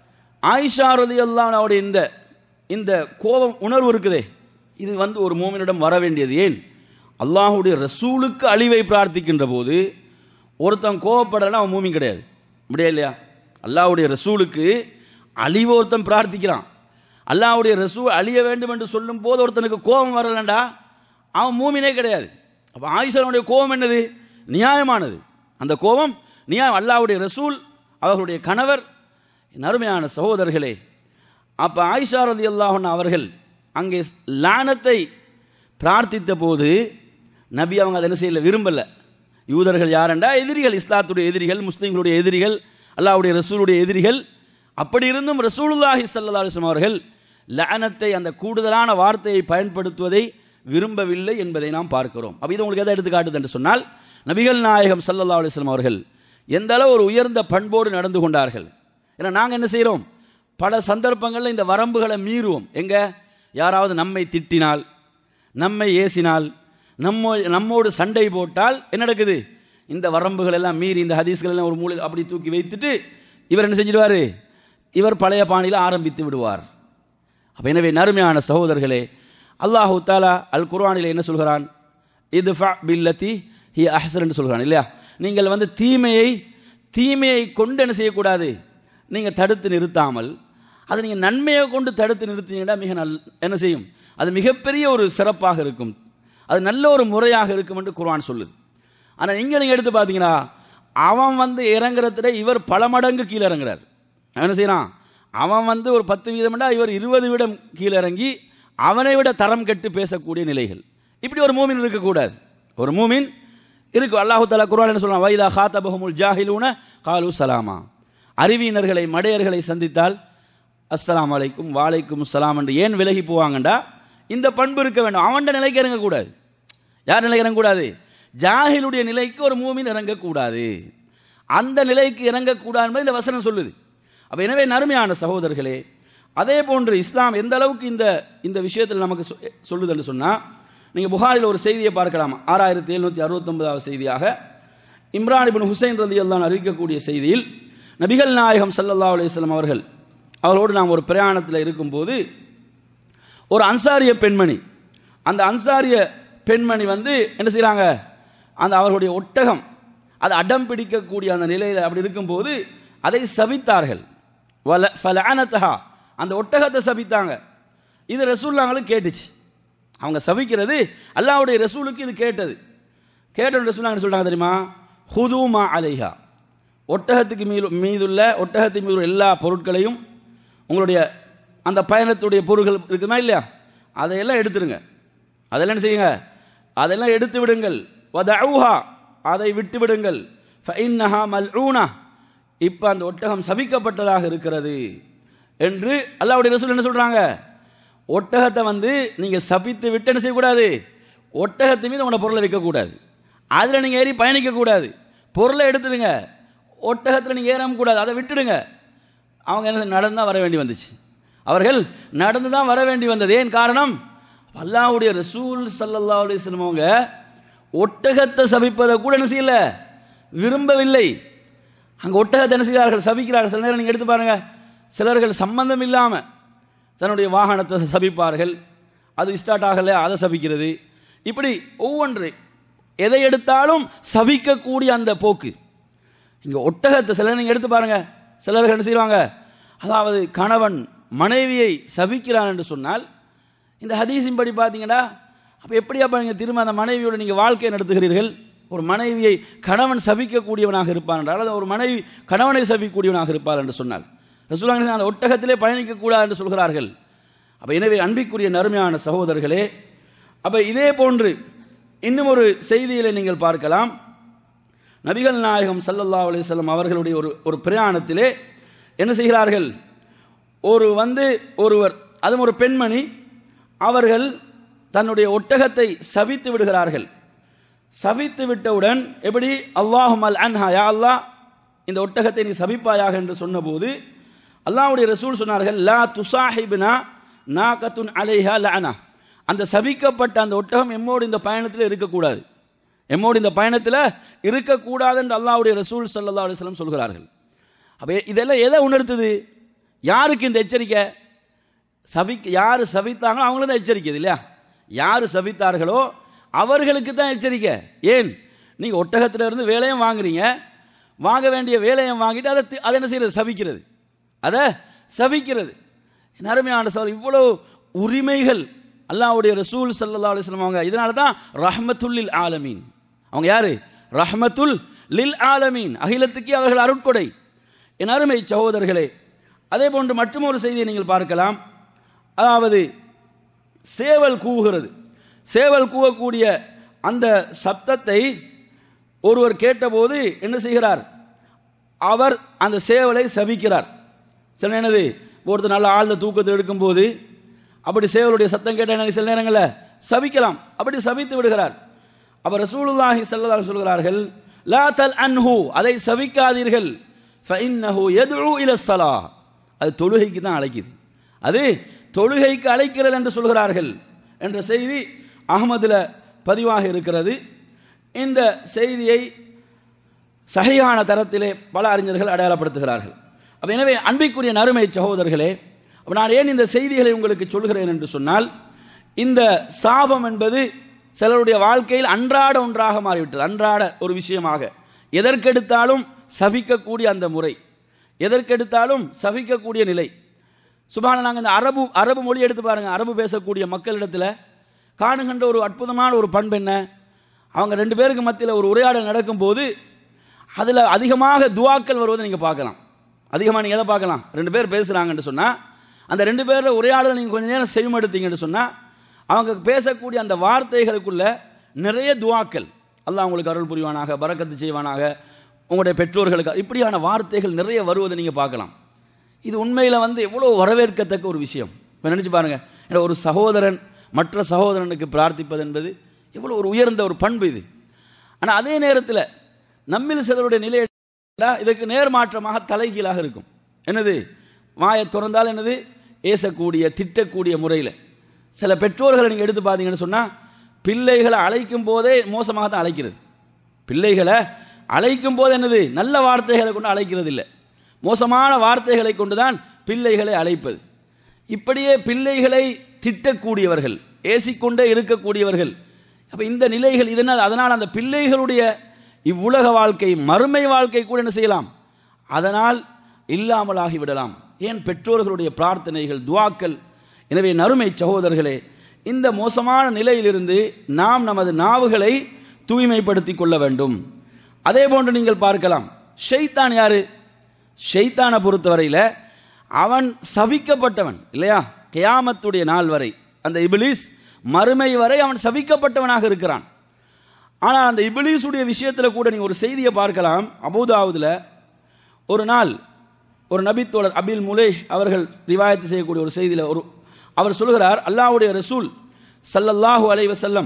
C: ஆயிஷா ரலியல்லாஹு அவருடைய இந்த இந்த கோபம் உணர்வு இருக்குதே இது வந்து ஒரு மூமினிடம் வர வேண்டியது ஏன் அல்லாஹ்வுடைய ரசூலுக்கு அழிவை பிரார்த்திக்கின்ற போது ஒருத்தன் கோவப்படலைன்னா அவன் மூமின் கிடையாது அப்படியா இல்லையா அல்லாஹ்வுடைய ரசூலுக்கு அழிவு ஒருத்தன் பிரார்த்திக்கிறான் அல்லாஹ்வுடைய ரசூல் அழிய வேண்டும் என்று சொல்லும் போது ஒருத்தனுக்கு கோபம் வரலண்டா அவன் மூமினே கிடையாது அப்போ ஆயிஷனுடைய கோபம் என்னது நியாயமானது அந்த கோபம் நியாயம் அல்லாஹ்வுடைய ரசூல் அவர்களுடைய கணவர் என் அருமையான சகோதரர்களே அப்ப ஆயிஷா ரதி அவர்கள் அங்கே லானத்தை பிரார்த்தித்த போது நபி அவங்க அதை என்ன செய்யல விரும்பல யூதர்கள் யாரெண்டா எதிரிகள் இஸ்லாத்துடைய எதிரிகள் முஸ்லீம்களுடைய எதிரிகள் அல்லாஹ்வுடைய ரசூலுடைய எதிரிகள் அப்படி இருந்தும் ரசூலுல்லாஹி ஸல்லல்லாஹு அலைஹி வஸல்லம் அவர்கள் லஅனத்தை அந்த கூடுதலான வார்த்தையை பயன்படுத்துவதை விரும்பவில்லை என்பதை நாம் பார்க்கிறோம் அப்ப இது உங்களுக்கு எதை எடுத்து காட்டுது என்று சொன்னால் நபிகள் நாயகம் ஸல்லல்லாஹு அலைஹி வஸல்லம் அவர்கள் எந்த அளவு ஒரு உயர்ந்த பண்போடு நடந்து கொண்டார்கள் ஏன்னா நாங்கள் என்ன செய்கிறோம் பல சந்தர்ப்பங்களில் இந்த வரம்புகளை மீறுவோம் எங்க யாராவது நம்மை திட்டினால் நம்மை ஏசினால் நம்ம நம்மோடு சண்டை போட்டால் என்ன நடக்குது இந்த வரம்புகள் எல்லாம் மீறி இந்த ஹதீஸ்கள் எல்லாம் ஒரு மூலை அப்படி தூக்கி வைத்துட்டு இவர் என்ன செஞ்சிடுவார் இவர் பழைய பாணியில் ஆரம்பித்து விடுவார் அப்ப எனவே நறுமையான சகோதரர்களே அல்லாஹு தாலா அல் குர்ஆனில் என்ன சொல்கிறான் இது பில்லத்தி ஹி அஹ்சன் என்று சொல்கிறான் இல்லையா நீங்கள் வந்து தீமையை தீமையை கொண்டு என்ன செய்யக்கூடாது நீங்கள் தடுத்து நிறுத்தாமல் அதை நீங்கள் நன்மையை கொண்டு தடுத்து நிறுத்தினீங்கன்னா மிக நல் என்ன செய்யும் அது மிகப்பெரிய ஒரு சிறப்பாக இருக்கும் அது நல்ல ஒரு முறையாக இருக்கும் என்று குர்ஆன் சொல்லுது ஆனால் இங்கே நீங்கள் எடுத்து பார்த்தீங்கன்னா அவன் வந்து இறங்குறதுல இவர் பல மடங்கு கீழே இறங்குறார் அவன் என்ன செய்யறான் அவன் வந்து ஒரு பத்து வீதம்டா இவர் இருபது வீதம் கீழே இறங்கி அவனை விட தரம் கெட்டு பேசக்கூடிய நிலைகள் இப்படி ஒரு மூமின் இருக்கக்கூடாது ஒரு மூமின் இருக்கு அல்லாஹு தாலா குர்ஆன் என்ன சொல்றான் வைதா ஹாத்தபஹுமுல் ஜாஹிலூன காலு சலாமா அறிவியினர்களை மடையர்களை சந்தித்தால் அஸ்ஸலாமு அலைக்கும் வாலைக்கும் சலாம் என்று ஏன் விலகி போவாங்கண்டா இந்த பண்பு இருக்க வேண்டும் அவன்ட நிலைக்கு இறங்கக்கூடாது யார் நிலைக்கு இறங்கக்கூடாது ஜாஹிலுடைய நிலைக்கு ஒரு மூமின் இறங்கக்கூடாது அந்த நிலைக்கு இறங்கக்கூடாது என்பது இந்த வசனம் சொல்லுது அப்ப எனவே நறுமையான சகோதரர்களே அதே போன்று இஸ்லாம் எந்த அளவுக்கு இந்த இந்த விஷயத்தில் நமக்கு சொ- சொல்லுதுன்னு சொன்னா நீங்க புகாரில் ஒரு செய்தியை பார்க்கலாம் ஆறாயிரத்தி எழுநூத்தி அறுபத்தொன்பதாவது செய்தியாக இம்ரான் இப்னு ஹுசைன் ரதி அல்லான் அறிவிக்கக்கூடிய செய்தியில் நபிகள் நாயகம் ஸல்லல்லாஹு அலைஹி வஸல்லம் அவர்கள் அவர்களோடு நாம் ஒரு பிரயாணத்தில் இருக்கும்போது ஒரு அன்சாரிய பெண்மணி அந்த அன்சாரிய பெண்மணி வந்து என்ன செய்றாங்க அந்த அவர்களுடைய ஒட்டகம் அது அடம் பிடிக்கக்கூடிய அந்த நிலையில் அப்படி இருக்கும்போது அதை சபித்தார்கள் வல ஃபலஅனதஹா அந்த ஒட்டகத்தை சபித்தாங்க இது ரசூல்லாங்களுக்கு கேட்டுச்சு அவங்க சபிக்கிறது அல்லாஹ்வுடைய ரசூலுக்கு இது கேட்டது கேட்ட ரசூல்லாங்க என்ன சொல்றாங்க தெரியுமா ஹுதூமா அலைஹா ஒட்டகத்துக்கு மீது மீதுள்ள ஒட்டகத்தின் மீது உள்ள எல்லா பொருட்களையும் உங்களுடைய அந்த பயணத்துடைய பொருட்கள் இருக்குமா இல்லையா அதையெல்லாம் எடுத்துருங்க அதெல்லாம் என்ன செய்யுங்க அதெல்லாம் எடுத்து விடுங்கள் வதஊஹா அதை விட்டு விடுங்கள் ஃபஇன்னஹா மல்ஊனா இப்போ அந்த ஒட்டகம் சபிக்கப்பட்டதாக இருக்கிறது என்று அல்லாஹ்வுடைய ரசூல் என்ன சொல்றாங்க ஒட்டகத்தை வந்து நீங்க சபித்து விட்டு என்ன செய்யக்கூடாது ஒட்டகத்து மீது உங்களோட பொருளை வைக்கக்கூடாது அதில் நீங்கள் ஏறி பயணிக்கக்கூடாது பொருளை எடுத்துடுங்க ஒட்டகத்தில் நீங்கள் ஏறவும் கூடாது அதை விட்டுடுங்க அவங்க என்ன நடந்து தான் வர வேண்டி வந்துச்சு அவர்கள் நடந்து தான் வர வேண்டி வந்தது ஏன் காரணம் அல்லாஹ்வுடைய ரசூல் ஸல்லல்லாஹு அலைஹி வஸல்லம் அவங்க ஒட்டகத்தை சபிப்பதை கூட என்ன செய்யல விரும்பவில்லை அங்க ஒட்டகத்தை என்ன செய்கிறார்கள் சபிக்கிறார்கள் சில நேரம் நீங்க எடுத்து பாருங்க சிலர்கள் சம்பந்தம் இல்லாம தன்னுடைய வாகனத்தை சபிப்பார்கள் அது ஸ்டார்ட் ஆகல அதை சபிக்கிறது இப்படி ஒவ்வொன்று எதை எடுத்தாலும் சபிக்கக்கூடிய அந்த போக்கு இங்க ஒட்டகத்தை சிலர் நீங்க எடுத்து பாருங்க சிலர்கள் என்ன செய்வாங்க அதாவது கணவன் மனைவியை சபிக்கிறான் என்று சொன்னால் இந்த ஹதீஸின் படி பார்த்தீங்கன்னா அப்போ எப்படி அப்போ நீங்கள் திரும்ப அந்த மனைவியோட நீங்கள் வாழ்க்கை நடத்துகிறீர்கள் ஒரு மனைவியை கணவன் சபிக்கக்கூடியவனாக இருப்பான் என்றால் அல்லது ஒரு மனைவி கணவனை சபிக்கக்கூடியவனாக இருப்பார் என்று சொன்னால் ரசூலுல்லாஹி அந்த ஒட்டகத்திலே பயணிக்கக்கூடாது என்று சொல்கிறார்கள் அப்போ எனவே அன்பிற்குரிய நறுமையான சகோதரர்களே அப்போ இதே போன்று இன்னும் ஒரு செய்தியிலே நீங்கள் பார்க்கலாம் நபிகள் நாயகம் ஸல்லல்லாஹு அலைஹி வஸல்லம் அவர்களுடைய ஒரு ஒரு பிரயாணத்திலே என்ன செய்கிறார்கள் ஒரு வந்து ஒருவர் அதுவும் ஒரு பெண்மணி அவர்கள் தன்னுடைய ஒட்டகத்தை சபித்து விடுகிறார்கள் சபித்து விட்டவுடன் எப்படி அல்லாஹும் அல் அன்ஹா யா அல்லாஹ் இந்த ஒட்டகத்தை நீ சபிப்பாயாக என்று சொன்னபோது அல்லாஹ்வுடைய ரசூல் சொன்னார்கள் லா துசாஹிப்னா நாகத்துன் அலைஹா லஅனா அந்த சபிக்கப்பட்ட அந்த ஒட்டகம் எம்மோடு இந்த பயணத்தில் இருக்கக்கூடாது எம்மோடு இந்த பயணத்தில் இருக்கக்கூடாது என்று அல்லாஹ்வுடைய ரசூல் ஸல்லல்லாஹு அலைஹி வஸல்லம் சொல்கிறார்கள் அப்போ இதெல்லாம் எதை உணர்த்துது யாருக்கு இந்த எச்சரிக்கை சபிக்க யார் சபித்தாங்களோ அவங்களும் தான் எச்சரிக்கை இல்லையா யார் சபித்தார்களோ அவர்களுக்கு தான் எச்சரிக்கை ஏன் நீங்கள் ஒட்டகத்துல இருந்து வேலையும் வாங்குறீங்க வாங்க வேண்டிய வேலையும் வாங்கிட்டு அதை தி- அதை என்ன செய்யறது சபிக்கிறது அதை சபிக்கிறது என் அருமையான சார் இவ்வளோ உரிமைகள் அல்லாஹ்வுடைய ரசூல் ஸல்லல்லாஹு அலைஹி வஸல்லம் அவங்க இதனால தான் ரஹ்மத்துல் லில் ஆலமீன் அவங்க யாரு ரஹ்மத்துல் லில் ஆலமீன் அகிலத்துக்கே அவர்கள் அருட்கொடை என் அருமை சகோதரர்களே அதே போன்று மற்றும் ஒரு செய்தியை நீங்கள் பார்க்கலாம் அதாவது சேவல் கூவுகிறது சேவல் கூவக்கூடிய அந்த சப்தத்தை ஒருவர் கேட்டபோது என்ன செய்கிறார் அவர் அந்த சேவலை சபிக்கிறார் சில என்னது ஒருத்தர் நல்ல ஆழ்ந்த தூக்கத்தில் எடுக்கும்போது அப்படி சேவலுடைய சத்தம் கேட்ட என்ன சில நேரங்களில் சபிக்கலாம் அப்படி சபித்து விடுகிறார் அப்ப ரசூலுல்லாஹி ஸல்லல்லாஹு அலைஹி சொல்கிறார்கள் லா தல் அன்ஹு அதை சபிக்காதீர்கள் ஃபஇன்னஹு யதுஉ இல ஸலாஹ் அது தொழுகைக்கு தான் அழைக்குது அது தொழுகைக்கு அழைக்கிறது என்று சொல்கிறார்கள் என்ற செய்தி அகமதுல பதிவாக இருக்கிறது இந்த செய்தியை சகையான தரத்திலே பல அறிஞர்கள் அடையாளப்படுத்துகிறார்கள் அப்ப எனவே அன்பிற்குரிய நறுமை சகோதரர்களே அப்ப நான் ஏன் இந்த செய்திகளை உங்களுக்கு சொல்கிறேன் என்று சொன்னால் இந்த சாபம் என்பது சிலருடைய வாழ்க்கையில் அன்றாட ஒன்றாக மாறிவிட்டது அன்றாட ஒரு விஷயமாக எதற்கெடுத்தாலும் சபிக்கக்கூடிய அந்த முறை எதற்கெடுத்தாலும் சபிக்கக்கூடிய நிலை சுபான நாங்கள் இந்த அரபு அரபு மொழி எடுத்து பாருங்க அரபு பேசக்கூடிய மக்களிடத்தில் காணுகின்ற ஒரு அற்புதமான ஒரு பண்பு என்ன அவங்க ரெண்டு பேருக்கு மத்தியில் ஒரு உரையாடல் நடக்கும்போது அதில் அதிகமாக துவாக்கள் வருவதை நீங்கள் பார்க்கலாம் அதிகமாக நீங்கள் எதை பார்க்கலாம் ரெண்டு பேர் பேசுகிறாங்கன்னு சொன்னால் அந்த ரெண்டு பேர் உரையாடல் நீங்கள் கொஞ்ச நேரம் செவிமடுத்தீங்கன்னு சொன்னால் அவங்க பேசக்கூடிய அந்த வார்த்தைகளுக்குள்ள நிறைய துவாக்கள் அல்லாஹ் உங்களுக்கு அருள் புரிவானாக பரக்கத்து செய்வானாக உங்களுடைய பெற்றோர்களுக்கு இப்படியான வார்த்தைகள் நிறைய வருவதை நீங்கள் பார்க்கலாம் இது உண்மையில் வந்து எவ்வளோ வரவேற்கத்தக்க ஒரு விஷயம் இப்போ நினச்சி பாருங்க ஏன்னா ஒரு சகோதரன் மற்ற சகோதரனுக்கு பிரார்த்திப்பது என்பது எவ்வளோ ஒரு உயர்ந்த ஒரு பண்பு இது ஆனால் அதே நேரத்தில் நம்மில் சிலருடைய நிலை எடுத்தா இதற்கு நேர்மாற்றமாக தலைகீழாக இருக்கும் என்னது வாயை திறந்தால் என்னது ஏசக்கூடிய திட்டக்கூடிய முறையில் சில பெற்றோர்களை நீங்கள் எடுத்து பார்த்தீங்கன்னு சொன்னால் பிள்ளைகளை அழைக்கும் போதே மோசமாக தான் அழைக்கிறது பிள்ளைகளை அழைக்கும் போது என்னது நல்ல வார்த்தைகளை கொண்டு அழைக்கிறது இல்லை மோசமான வார்த்தைகளை கொண்டுதான் பிள்ளைகளை அழைப்பது இப்படியே பிள்ளைகளை திட்டக்கூடியவர்கள் ஏசிக்கொண்டே இருக்கக்கூடியவர்கள் அப்ப இந்த நிலைகள் இதனால் அதனால் அந்த பிள்ளைகளுடைய இவ்வுலக வாழ்க்கை மறுமை வாழ்க்கை கூட என்ன செய்யலாம் அதனால் இல்லாமலாகி விடலாம் ஏன் பெற்றோர்களுடைய பிரார்த்தனைகள் துவாக்கள் எனவே நறுமை சகோதரர்களே இந்த மோசமான நிலையிலிருந்து நாம் நமது நாவுகளை தூய்மைப்படுத்திக் கொள்ள வேண்டும் அதே போன்று நீங்கள் பார்க்கலாம் ஷைத்தான் யாரு ஷைத்தானை பொறுத்தவரையில் அவன் சபிக்கப்பட்டவன் இல்லையா கியாமத்துடைய நாள் வரை அந்த இபிலிஸ் மறுமை வரை அவன் சபிக்கப்பட்டவனாக இருக்கிறான் ஆனால் அந்த இபிலிஸுடைய விஷயத்தில் கூட நீங்கள் ஒரு செய்தியை பார்க்கலாம் அபுதாவுதுல ஒரு நாள் ஒரு நபித்தோழர் அபில் முலே அவர்கள் ரிவாயத்து செய்யக்கூடிய ஒரு செய்தியில் ஒரு அவர் சொல்கிறார் அல்லாஹ்வுடைய ரசூல் ஸல்லல்லாஹு அலைஹி வஸல்லம்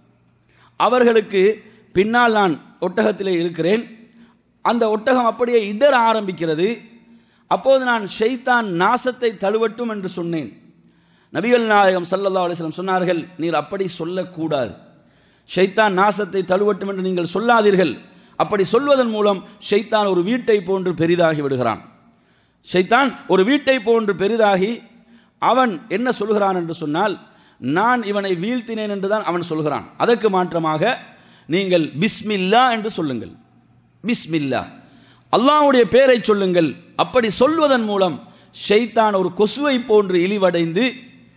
C: அவர்களுக்கு பின்னால் நான் ஒட்டகத்திலே இருக்கிறேன் அந்த ஒட்டகம் அப்படியே இடர ஆரம்பிக்கிறது அப்போது நான் ஷைத்தான் நாசத்தை தழுவட்டும் என்று சொன்னேன் நபிகள் நாயகம் ஸல்லல்லாஹு அலைஹி வஸல்லம் சொன்னார்கள் நீர் அப்படி சொல்லக்கூடாது ஷைத்தான் நாசத்தை தழுவட்டும் என்று நீங்கள் சொல்லாதீர்கள் அப்படி சொல்வதன் மூலம் ஷைத்தான் ஒரு வீட்டை போன்று பெரிதாகி விடுகிறான் ஷைத்தான் ஒரு வீட்டை போன்று பெரிதாகி அவன் என்ன சொல்கிறான் என்று சொன்னால் நான் இவனை வீழ்த்தினேன் என்று தான் அவன் சொல்கிறான் அதற்கு மாற்றமாக நீங்கள் பிஸ்மில்லா என்று சொல்லுங்கள் பிஸ்மில்லா அல்லாஹ்வுடைய பேரை சொல்லுங்கள் அப்படி சொல்வதன் மூலம் ஷைத்தான் ஒரு கொசுவை போன்று இழிவடைந்து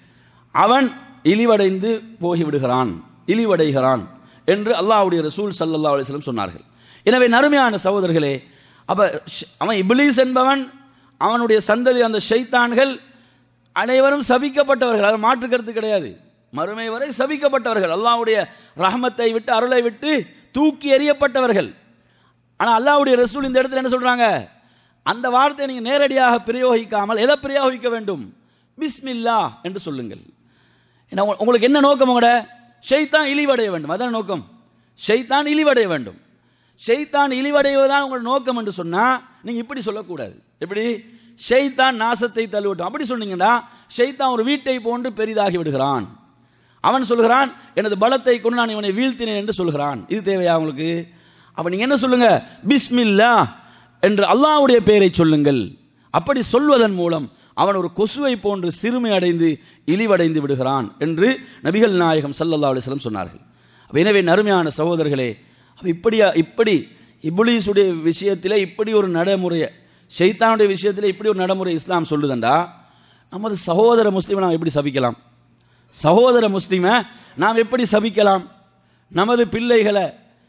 C: அவன் இழிவடைந்து போகிவிடுகிறான் இழிவடைகிறான் என்று அல்லாஹ்வுடைய ரசூல் ஸல்லல்லாஹு அலைஹி வஸல்லம் சொன்னார்கள் எனவே நறுமையான சகோதரர்களே அப்ப ஷ்- அவன் இப்லீஸ் என்பவன் அவனுடைய சந்ததி அந்த ஷைத்தான்கள் அனைவரும் சபிக்கப்பட்டவர்கள் அது மாற்று கருத்து கிடையாது மறுமை வரை சபிக்கப்பட்டவர்கள் அல்லாஹ்வுடைய ரஹமத்தை விட்டு அருளை விட்டு தூக்கி எறியப்பட்டவர்கள் ஆனா அல்லாஹ்வுடைய ரசூல் இந்த இடத்துல என்ன சொல்றாங்க அந்த வார்த்தையை நீங்க நேரடியாக பிரயோகிக்காமல் எதை பிரயோகிக்க வேண்டும் பிஸ்மில்லா என்று சொல்லுங்கள் ஏன்னா உங்க- உங்களுக்கு என்ன நோக்கம் உங்களோட ஷைத்தான் இழிவடைய வேண்டும் அதான் நோக்கம் ஷைத்தான் இழிவடைய வேண்டும் ஷைத்தான் இழிவடைவதுதான் உங்களோட நோக்கம் என்று சொன்னா நீங்க இப்படி சொல்லக்கூடாது எப்படி ஷைத்தான் நாசத்தை தள்ளுவட்டும் அப்படி சொன்னீங்கன்னா ஷைத்தான் ஒரு வீட்டை போன்று பெரிதாகி விடுகிறான் அவன் சொல்கிறான் எனது பலத்தை கொண்டு நான் இவனை வீழ்த்தினேன் என்று சொல்கிறான் இது தேவையா உங்களுக்கு அப்ப நீங்க என்ன சொல்லுங்க பிஸ்மில்லா என்று அல்லாஹ்வுடைய பெயரை சொல்லுங்கள் அப்படி சொல்வதன் மூலம் அவன் ஒரு கொசுவை போன்று சிறுமை அடைந்து இழிவடைந்து விடுகிறான் என்று நபிகள் நாயகம் ஸல்லல்லாஹு அலைஹி வஸல்லம் சொன்னார்கள் அப்ப எனவே நறுமையான சகோதரர்களே அப்ப இப்படியா இப்படி இப்லீஸுடைய விஷயத்திலே இப்படி ஒரு நடைமுறையை ஷைத்தானுடைய விஷயத்திலே இப்படி ஒரு நடைமுறை இஸ்லாம் சொல்லுதண்டா நமது சகோதர முஸ்லீமை நாம் எப்படி சபிக்கலாம் சகோதர முஸ்லீமை நாம் எப்படி சபிக்கலாம் நமது பிள்ளைகளை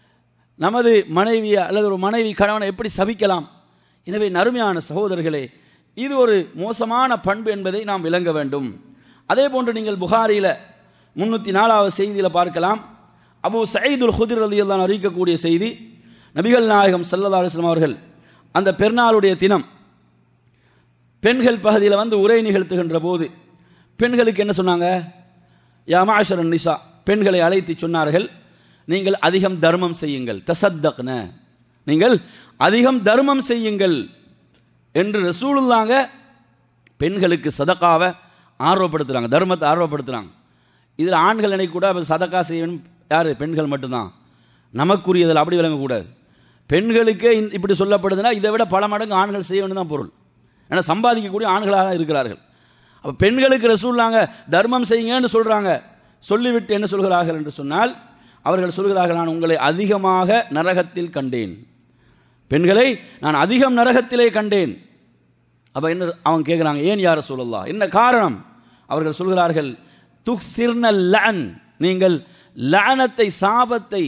C: நமது மனைவியை அல்லது ஒரு மனைவி கணவனை எப்படி சபிக்கலாம் எனவே நறுமையான சகோதரர்களே இது ஒரு மோசமான பண்பு என்பதை நாம் விளங்க வேண்டும் அதே போன்று நீங்கள் புகாரியில் முன்னூற்றி நாலாவது செய்தியில் பார்க்கலாம் அபு சயீதுல் ஹுதிர் ரலியல்லாஹு அறிவிக்கக்கூடிய செய்தி நபிகள் நாயகம் ஸல்லல்லாஹு அலைஹி வஸல்லம் அவர்கள் அந்த பெருநாளுடைய தினம் பெண்கள் பகுதியில் வந்து உரை நிகழ்த்துகின்ற போது பெண்களுக்கு என்ன சொன்னாங்க யா மாஷரன் நிசா பெண்களை அழைத்து சொன்னார்கள் நீங்கள் அதிகம் தர்மம் செய்யுங்கள் தசத்தக்ன நீங்கள் அதிகம் தர்மம் செய்யுங்கள் என்று ரசூலுல்லாங்க பெண்களுக்கு சதக்காவை ஆர்வப்படுத்துறாங்க தர்மத்தை ஆர்வப்படுத்துறாங்க இதில் ஆண்கள் நினைக்க கூட அப்ப சதக்கா செய்யணும் யார் பெண்கள் மட்டும்தான் நமக்குரியதில் அப்படி விளங்கக்கூடாது பெண்களுக்கே இந்த- இப்படி சொல்லப்படுதுன்னா இதை விட பல மடங்கு ஆண்கள் செய்ய வேண்டியது தான் பொருள் ஏன்னா சம்பாதிக்கக்கூடிய ஆண்களாக தான் இருக்கிறார்கள் அப்போ பெண்களுக்கு ரசூல்லாங்க தர்மம் செய்யுங்கன்னு சொல்கிறாங்க சொல்லிவிட்டு என்ன சொல்கிறார்கள் என்று சொன்னால் அவர்கள் சொல்கிறார்கள் நான் உங்களை அதிகமாக நரகத்தில் கண்டேன் பெண்களை நான் அதிகம் நரகத்திலே கண்டேன் அப்ப என்ன அவன் கேட்குறாங்க ஏன் யார சொல்லலாம் என்ன காரணம் அவர்கள் சொல்கிறார்கள் துக்சிர்ன லஅன் நீங்கள் லஅனத்தை சாபத்தை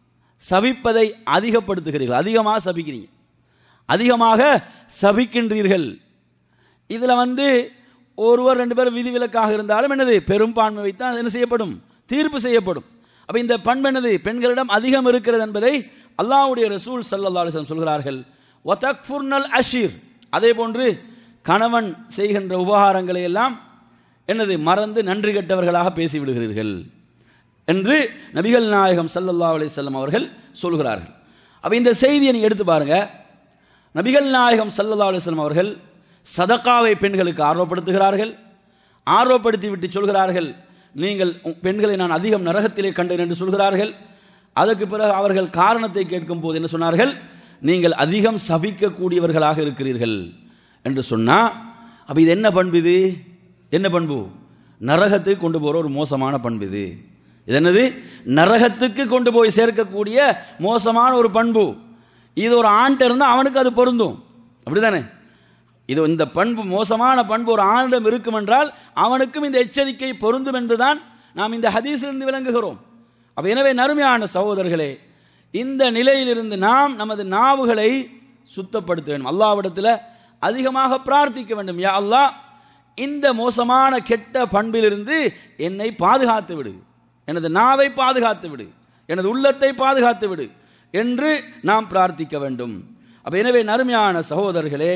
C: சபிப்பதை அதிகப்படுத்துகிறீர்கள் அதிகமாக சபிக்கிறீங்க அதிகமாக சபிக்கின்றீர்கள் இதுல வந்து ஒருவர் ரெண்டு பேர் விதிவிலக்காக இருந்தாலும் என்னது பெரும்பான்மை வைத்தான் என்ன செய்யப்படும் தீர்ப்பு செய்யப்படும் அப்ப இந்த பண்பு என்னது பெண்களிடம் அதிகம் இருக்கிறது என்பதை அல்லாஹ்வுடைய ரசூல் ஸல்லல்லாஹு அலைஹி வஸல்லம் சொல்கிறார்கள் வதக்ஃபுர்னல் அஷீர் அதே போன்று கணவன் செய்கின்ற உபகாரங்களை எல்லாம் என்னது மறந்து நன்றி கெட்டவர்களாக பேசிவிடுகிறீர்கள் என்று நபிகள் நாயகம் ஸல்லல்லாஹு அலைஹி வஸல்லம் அவர்கள் சொல்கிறார்கள் அப்ப இந்த செய்தியை நீங்க எடுத்து பாருங்க நபிகள் நாயகம் ஸல்லல்லாஹு அலைஹி வஸல்லம் அவர்கள் சதக்காவை பெண்களுக்கு ஆர்வப்படுத்துகிறார்கள் ஆர்வப்படுத்தி விட்டு சொல்கிறார்கள் நீங்கள் உ- பெண்களை நான் அதிகம் நரகத்திலே கண்டேன் என்று சொல்கிறார்கள் அதற்கு பிறகு அவர்கள் காரணத்தை கேட்கும் போது என்ன சொன்னார்கள் நீங்கள் அதிகம் சபிக்கக்கூடியவர்களாக இருக்கிறீர்கள் என்று சொன்னா அப்ப இது என்ன பண்பு இது என்ன பண்பு நரகத்துக்கு கொண்டு போற ஒரு மோசமான பண்பு இது இது என்னது நரகத்துக்கு கொண்டு போய் சேர்க்கக்கூடிய மோசமான ஒரு பண்பு இது ஒரு ஆண்ட இருந்தா அவனுக்கு அது பொருந்தும் அப்படிதானே இது இந்த பண்பு மோசமான பண்பு ஒரு ஆணிடம் இருக்கும் என்றால் அவனுக்கும் இந்த எச்சரிக்கை பொருந்தும் என்றுதான் நாம் இந்த ஹதீஸிலிருந்து விளங்குகிறோம் அப்ப எனவே நறுமையான சகோதரர்களே இந்த நிலையிலிருந்து நாம் நமது நாவுகளை சுத்தப்படுத்த வேண்டும் அல்லாவிடத்தில் அதிகமாக பிரார்த்திக்க வேண்டும் யா அல்லாஹ் இந்த மோசமான கெட்ட பண்பிலிருந்து என்னை பாதுகாத்து விடு எனது நாவை பாதுகாத்து விடு எனது உள்ளத்தை பாதுகாத்து விடு என்று நாம் பிரார்த்திக்க வேண்டும் அப்ப எனவே நறுமையான சகோதரர்களே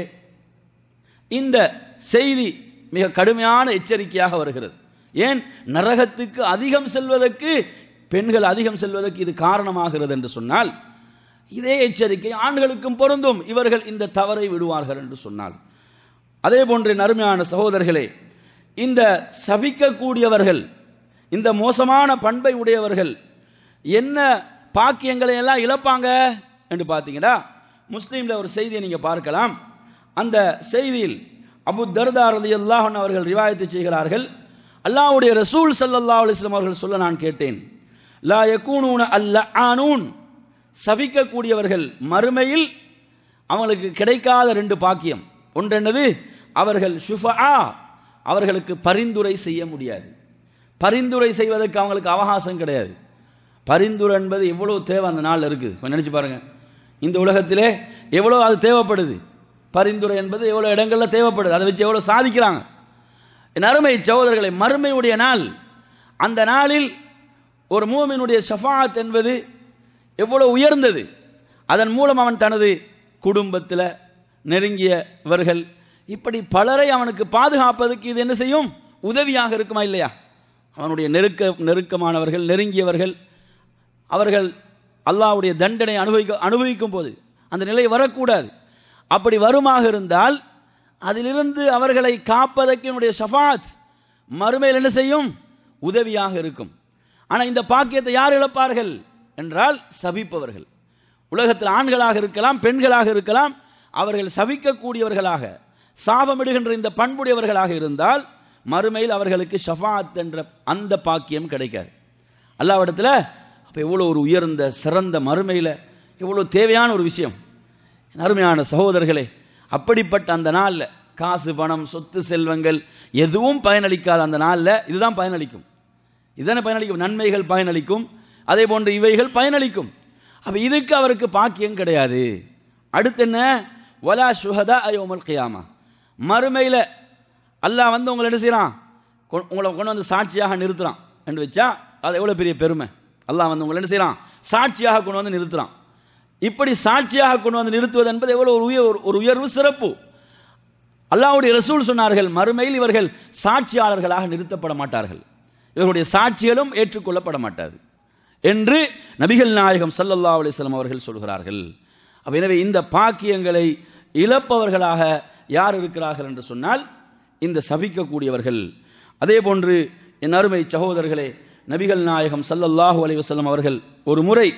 C: இந்த செய்தி மிக கடுமையான எச்சரிக்கையாக வருகிறது ஏன் நரகத்துக்கு அதிகம் செல்வதற்கு பெண்கள் அதிகம் செல்வதற்கு இது காரணமாகிறது என்று சொன்னால் இதே எச்சரிக்கை ஆண்களுக்கும் பொருந்தும் இவர்கள் இந்த தவறை விடுவார்கள் என்று சொன்னால் அதே போன்று நறுமையான சகோதரர்களே இந்த சபிக்கக்கூடியவர்கள் இந்த மோசமான பண்பை உடையவர்கள் என்ன பாக்கியங்களை எல்லாம் இழப்பாங்க என்று பார்த்தீங்கன்னா முஸ்லீம்ல ஒரு செய்தியை நீங்க பார்க்கலாம் அந்த செய்தியில் அபு தர்தா ரலியல்லாஹு அன்ஹு அவர்கள் ரிவாயத்து செய்கிறார்கள் அல்லாஹ்வுடைய ரசூல் ஸல்லல்லாஹு அலைஹி வஸல்லம் அவர்கள் சொல்ல நான் கேட்டேன் லா யகூனூன அல்ல ஆனூன் சபிக்கக்கூடியவர்கள் மறுமையில் அவங்களுக்கு கிடைக்காத ரெண்டு பாக்கியம் ஒன்று என்னது அவர்கள் ஷுஃபா அவர்களுக்கு பரிந்துரை செய்ய முடியாது பரிந்துரை செய்வதற்கு அவங்களுக்கு அவகாசம் கிடையாது பரிந்துரை என்பது எவ்வளவு தேவை அந்த நாள் இருக்குது கொஞ்சம் நினைச்சு பாருங்க இந்த உலகத்திலே எவ்வளவு அது தேவைப்படுது பரிந்துரை என்பது எவ்வளவு இடங்கள்ல தேவைப்படுது அதை வச்சு எவ்வளவு சாதிக்கிறாங்க என் அருமை சகோதரர்களை மறுமையுடைய நாள் அந்த நாளில் ஒரு மூமினுடைய ஷஃபாத் என்பது எவ்வளவு உயர்ந்தது அதன் மூலம் அவன் தனது குடும்பத்தில் நெருங்கியவர்கள் இப்படி பலரை அவனுக்கு பாதுகாப்பதற்கு இது என்ன செய்யும் உதவியாக இருக்குமா இல்லையா அவனுடைய நெருக்க நெருக்கமானவர்கள் நெருங்கியவர்கள் அவர்கள் அல்லாஹ்வுடைய தண்டனை அனுபவிக்க அனுபவிக்கும் போது அந்த நிலை வரக்கூடாது அப்படி வருமாக இருந்தால் அதிலிருந்து அவர்களை காப்பதற்கு என்னுடைய ஷஃபாத் மறுமையில் என்ன செய்யும் உதவியாக இருக்கும் ஆனால் இந்த பாக்கியத்தை யார் இழப்பார்கள் என்றால் சபிப்பவர்கள் உலகத்தில் ஆண்களாக இருக்கலாம் பெண்களாக இருக்கலாம் அவர்கள் சபிக்கக்கூடியவர்களாக சாபமிடுகின்ற இந்த பண்புடையவர்களாக இருந்தால் மறுமையில் அவர்களுக்கு ஷஃபாத் என்ற அந்த பாக்கியம் கிடைக்காது அல்லாவிடத்தில் அப்போ எவ்வளோ ஒரு உயர்ந்த சிறந்த மறுமையில் எவ்வளோ தேவையான ஒரு விஷயம் என் அருமையான சகோதரர்களே அப்படிப்பட்ட அந்த நாளில் காசு பணம் சொத்து செல்வங்கள் எதுவும் பயனளிக்காத அந்த நாளில் இதுதான் பயனளிக்கும் இதுதானே பயனளிக்கும் நன்மைகள் பயனளிக்கும் அதே போன்று இவைகள் பயனளிக்கும் அப்ப இதுக்கு அவருக்கு பாக்கியம் கிடையாது அடுத்து என்ன வலா சுஹதா அயோமல் கியாமா மறுமையில் அல்லாஹ் வந்து உங்களை என்ன செய்யறான் கொ- உங்களை கொண்டு வந்து சாட்சியாக நிறுத்துறான் என்று வச்சா அது எவ்வளவு பெரிய பெருமை அல்லாஹ் வந்து உங்களை என்ன செய்யறான் சாட்சியாக கொண்டு வந்து நிறுத்துறான் இப்படி சாட்சியாக கொண்டு வந்து நிறுத்துவது என்பது எவ்வளவு ஒரு உயர் ஒரு உயர்வு சிறப்பு அல்லாஹ்வுடைய ரசூல் சொன்னார்கள் மறுமையில் இவர்கள் சாட்சியாளர்களாக நிறுத்தப்பட மாட்டார்கள் இவர்களுடைய சாட்சிகளும் ஏற்றுக்கொள்ளப்பட மாட்டாது என்று நபிகள் நாயகம் ஸல்லல்லாஹு அலைஹி வஸல்லம் அவர்கள் சொல்கிறார்கள் அப்ப எனவே இந்த பாக்கியங்களை இழப்பவர்களாக யார் இருக்கிறார்கள் என்று சொன்னால் இந்த சபிக்கக்கூடியவர்கள் அதே போன்று என் அருமை சகோதரர்களே நபிகள் நாயகம் ஸல்லல்லாஹு அலைஹி வஸல்லம் அவர்கள் ஒரு முறை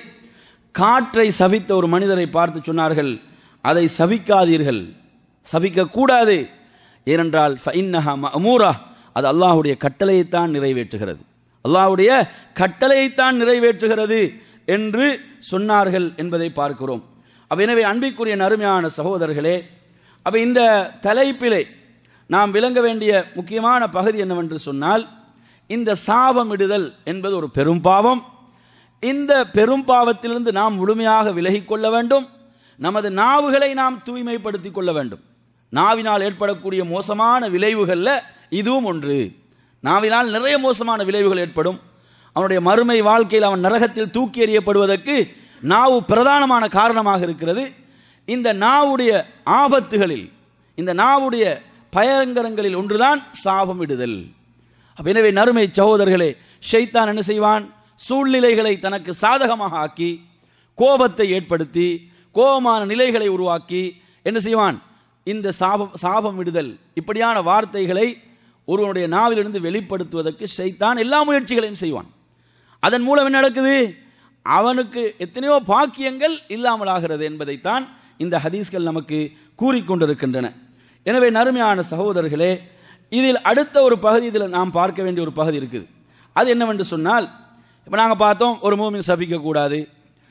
C: காற்றை சபித்த ஒரு மனிதரை பார்த்து சொன்னார்கள் அதை சபிக்காதீர்கள் சபிக்க கூடாது ஏனென்றால் ஃபஇன்னஹா மஅமூரா அது அல்லாஹ்வுடைய கட்டளையைத்தான் நிறைவேற்றுகிறது அல்லாஹ்வுடைய கட்டளையைத்தான் நிறைவேற்றுகிறது என்று சொன்னார்கள் என்பதை பார்க்கிறோம் அப்ப எனவே அன்பிற்குரிய நறுமையான சகோதரர்களே அப்ப இந்த தலைப்பிலே நாம் விளங்க வேண்டிய முக்கியமான பகுதி என்னவென்று சொன்னால் இந்த சாபமிடுதல் என்பது ஒரு பெரும் பாவம் இந்த பெரும் பாவத்திலிருந்து நாம் முழுமையாக விலகிக் கொள்ள வேண்டும் நமது நாவுகளை நாம் தூய்மைப்படுத்திக் கொள்ள வேண்டும் நாவினால் ஏற்படக்கூடிய மோசமான விளைவுகளில் இதுவும் ஒன்று நாவினால் நிறைய மோசமான விளைவுகள் ஏற்படும் அவனுடைய மறுமை வாழ்க்கையில் அவன் நரகத்தில் தூக்கி எறியப்படுவதற்கு நாவு பிரதானமான காரணமாக இருக்கிறது இந்த நாவுடைய ஆபத்துகளில் இந்த நாவுடைய பயங்கரங்களில் ஒன்றுதான் சாபம் இடுதல் அப்ப எனவே நறுமை சகோதரர்களே ஷைத்தான் என்ன செய்வான் சூழ்நிலைகளை தனக்கு சாதகமாக ஆக்கி கோபத்தை ஏற்படுத்தி கோபமான நிலைகளை உருவாக்கி என்ன செய்வான் இந்த சாபம் சாபம் விடுதல் இப்படியான வார்த்தைகளை ஒருவனுடைய நாவிலிருந்து வெளிப்படுத்துவதற்கு ஷைத்தான் எல்லா முயற்சிகளையும் செய்வான் அதன் மூலம் என்ன நடக்குது அவனுக்கு எத்தனையோ பாக்கியங்கள் இல்லாமலாகிறது என்பதைத்தான் இந்த ஹதீஸ்கள் நமக்கு கூறிக்கொண்டிருக்கின்றன எனவே நறுமையான சகோதரர்களே இதில் அடுத்த ஒரு பகுதி இதில் நாம் பார்க்க வேண்டிய ஒரு பகுதி இருக்குது அது என்னவென்று சொன்னால் இப்போ நாங்கள் பார்த்தோம் ஒரு மூமின் சபிக்கக்கூடாது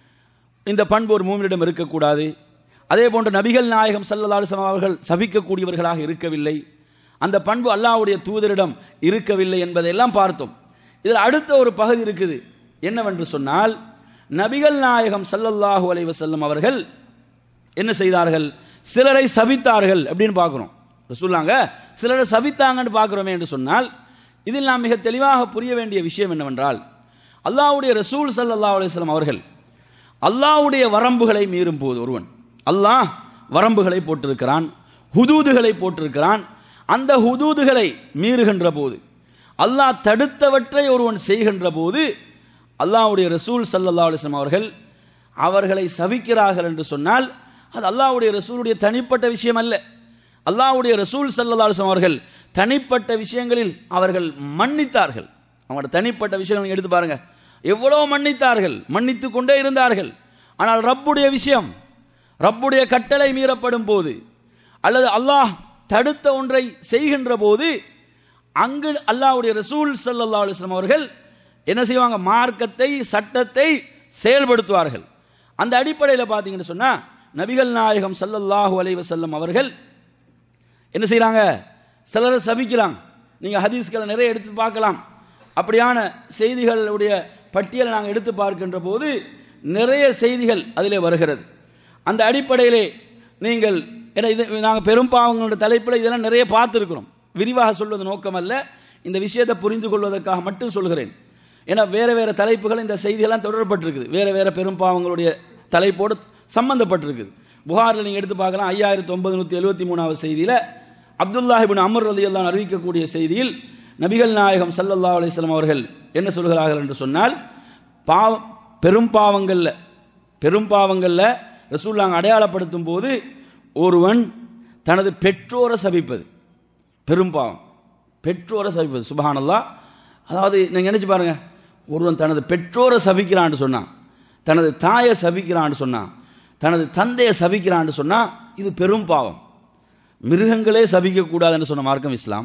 C: இந்த பண்பு ஒரு மூமினிடம் இருக்கக்கூடாது அதே போன்று நபிகள் நாயகம் ஸல்லல்லாஹு அலைஹி வஸல்லம் அவர்கள் சபிக்கக்கூடியவர்களாக இருக்கவில்லை அந்த பண்பு அல்லாஹ்வுடைய தூதரிடம் இருக்கவில்லை என்பதையெல்லாம் பார்த்தோம் இதில் அடுத்த ஒரு பகுதி இருக்குது என்னவென்று சொன்னால் நபிகள் நாயகம் ஸல்லல்லாஹு அலைஹி வஸல்லம் அவர்கள் என்ன செய்தார்கள் சிலரை சபித்தார்கள் அப்படின்னு பார்க்குறோம் சொல்லாங்க சிலரை சபித்தாங்கன்னு பார்க்குறோமே என்று சொன்னால் இதில் நாம் மிக தெளிவாக புரிய வேண்டிய விஷயம் என்னவென்றால் அல்லாஹ்வுடைய ரசூல் ஸல்லல்லாஹு அலைஹி வஸல்லம் அவர்கள் அல்லாஹ்வுடைய வரம்புகளை மீறும் போது ஒருவன் அல்லாஹ் வரம்புகளை போட்டிருக்கிறான் ஹுதூதுகளை போட்டிருக்கிறான் அந்த ஹுதூதுகளை மீறுகின்ற போது அல்லாஹ் தடுத்தவற்றை ஒருவன் செய்கின்ற போது அல்லாஹ்வுடைய ரசூல் ஸல்லல்லாஹு அலைஹி வஸல்லம் அவர்கள் அவர்களை சபிக்கிறார்கள் என்று சொன்னால் அது அல்லாஹ்வுடைய ரசூலுடைய தனிப்பட்ட விஷயம் அல்ல அல்லாஹ்வுடைய ரசூல் ஸல்லல்லாஹு அலைஹி வஸல்லம் அவர்கள் தனிப்பட்ட விஷயங்களில் அவர்கள் மன்னித்தார்கள் அவங்களோட தனிப்பட்ட விஷயங்கள் நீங்க எடுத்து பாருங்க எவ்வளோ மன்னித்தார்கள் மன்னித்து கொண்டே இருந்தார்கள் ஆனால் ரப்புடைய விஷயம் ரப்புடைய கட்டளை மீறப்படும் போது அல்லது அல்லாஹ் தடுத்த ஒன்றை செய்கின்ற போது அங்கு அல்லாஹ்வுடைய ரசூல் ஸல்லல்லாஹு அலைஹி வஸல்லம் அவர்கள் என்ன செய்வாங்க மார்க்கத்தை சட்டத்தை செயல்படுத்துவார்கள் அந்த அடிப்படையில் பார்த்தீங்கன்னு சொன்னா நபிகள் நாயகம் ஸல்லல்லாஹு அலைஹி வஸல்லம் அவர்கள் என்ன செய்றாங்க சிலரை சபிக்கிறாங்க நீங்க ஹதீஸ்களை நிறைய எடுத்து பார்க்கலாம் அப்படியான செய்திகளுடைய பட்டியலை நாங்கள் எடுத்து பார்க்கின்ற போது நிறைய செய்திகள் அதிலே வருகிறது அந்த அடிப்படையிலே நீங்கள் ஏன்னா இது நாங்கள் பெரும்பாவங்களோட தலைப்பில் இதெல்லாம் நிறைய பார்த்துருக்கிறோம் விரிவாக சொல்வது நோக்கம் அல்ல இந்த விஷயத்தை புரிந்து கொள்வதற்காக மட்டும் சொல்கிறேன் ஏன்னா வேற வேற தலைப்புகள் இந்த செய்திகள்லாம் தொடரப்பட்டிருக்குது வேற வேற பெரும்பாவங்களுடைய தலைப்போடு சம்பந்தப்பட்டிருக்குது புகாரில் நீங்கள் எடுத்து பார்க்கலாம் ஐயாயிரத்தி ஒன்பது நூற்றி எழுபத்தி மூணாவது செய்தியில் அப்துல்லாஹிபின் அமர் ரதி அல்லான் அறிவிக்கக்கூடிய செய்தியில் நபிகள் நாயகம் ஸல்லல்லாஹு அலைஹி வஸல்லம் அவர்கள் என்ன சொல்கிறார்கள் என்று சொன்னால் பாவ பெரும் பாவங்களில் பெரும் பாவங்களில் ரசூல்லாங்க அடையாளப்படுத்தும் போது ஒருவன் தனது பெற்றோரை சபிப்பது பெரும் பாவம் பெற்றோரை சபிப்பது சுபஹானல்லாஹ் அதாவது நீங்கள் நினைச்சு பாருங்க ஒருவன் தனது பெற்றோரை சபிக்கிறான்னு சொன்னான் தனது தாயை சபிக்கிறான்னு சொன்னான் தனது தந்தையை சபிக்கிறான்னு சொன்னா இது பெரும் பாவம் மிருகங்களே சபிக்கக்கூடாதுன்னு சொன்ன மார்க்கம் இஸ்லாம்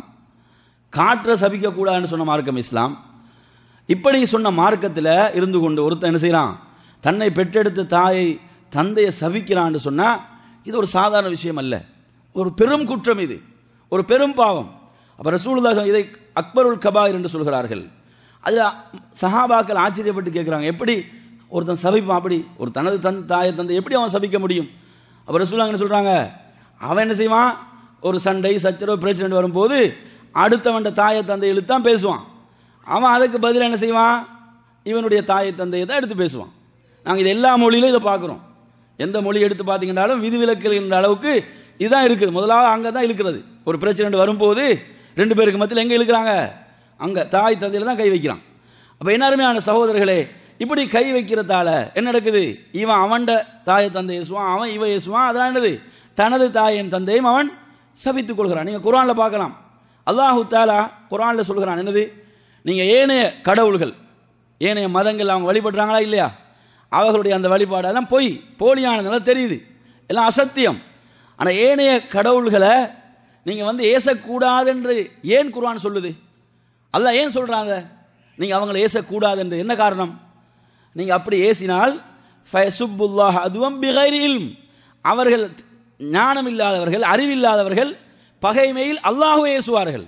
C: காற்றை சபிக்கக்கூடாதுன்னு சொன்ன மார்க்கம் இஸ்லாம் இப்படி சொன்ன மார்க்கத்தில் இருந்து கொண்டு ஒருத்தன் என்ன செய்யறான் தன்னை பெற்றெடுத்த தாயை தந்தையை சபிக்கிறான்னு சொன்னா இது ஒரு சாதாரண விஷயம் அல்ல ஒரு பெரும் குற்றம் இது ஒரு பெரும் பாவம் அப்ப ரசூலுல்லாஹ் ஸல்லல்லாஹு இதை அக்பருல் கபாயிர் என்று சொல்கிறார்கள் அதில் சஹாபாக்கள் ஆச்சரியப்பட்டு கேட்குறாங்க எப்படி ஒருத்தன் சபிப்பான் அப்படி ஒரு தனது தன் தாயை தந்தை எப்படி அவன் சபிக்க முடியும் அப்போ ரசூலுல்லாஹ் என்ன சொல்றாங்க அவன் என்ன செய்வான் ஒரு சண்டை சச்சரவு பிரச்சனை வரும்போது அடுத்தவன்ட தாயை தந்தை இழுத்தான் பேசுவான் அவன் அதுக்கு பதில் என்ன செய்வான் இவனுடைய தாயை தந்தையை தான் எடுத்து பேசுவான் நாங்கள் இது எல்லா மொழியிலும் இதை பார்க்குறோம் எந்த மொழி எடுத்து பார்த்தீங்கன்னாலும் விதிவிலக்குகள் என்ற அளவுக்கு இதுதான் இருக்குது முதலாவது அங்கே தான் இழுக்கிறது ஒரு பிரச்சனை வரும்போது ரெண்டு பேருக்கு மத்தியில் எங்கே இழுக்கிறாங்க அங்கே தாய் தந்தையில் தான் கை வைக்கிறான் அப்போ என்ன சகோதரர்களே இப்படி கை வைக்கிறதால என்ன நடக்குது இவன் அவன்ட தாயை தந்தை ஏசுவான் அவன் இவன் ஏசுவான் அதெல்லாம் என்னது தனது தாயின் தந்தையும் அவன் சபித்துக் கொள்கிறான் நீங்கள் குரானில் பார்க்கலாம் அல்லாஹு தாலா குரானில் சொல்கிறான் என்னது நீங்கள் ஏனைய கடவுள்கள் ஏனைய மதங்கள் அவங்க வழிபடுறாங்களா இல்லையா அவர்களுடைய அந்த வழிபாடு அதெல்லாம் பொய் போலியானதுனால தெரியுது எல்லாம் அசத்தியம் ஆனால் ஏனைய கடவுள்களை நீங்கள் வந்து ஏசக்கூடாது என்று ஏன் குர்ஆன் சொல்லுது அல்லாஹ் ஏன் சொல்கிறாங்க நீங்கள் அவங்கள ஏசக்கூடாது என்று என்ன காரணம் நீங்கள் அப்படி ஏசினால் ஃபயசுப்புல்லாஹ் அதுவம் பிகைரி இல்ம் அவர்கள் ஞானம் இல்லாதவர்கள் அறிவில்லாதவர்கள் பகைமையில் அல்லாஹுவை ஏசுவார்கள்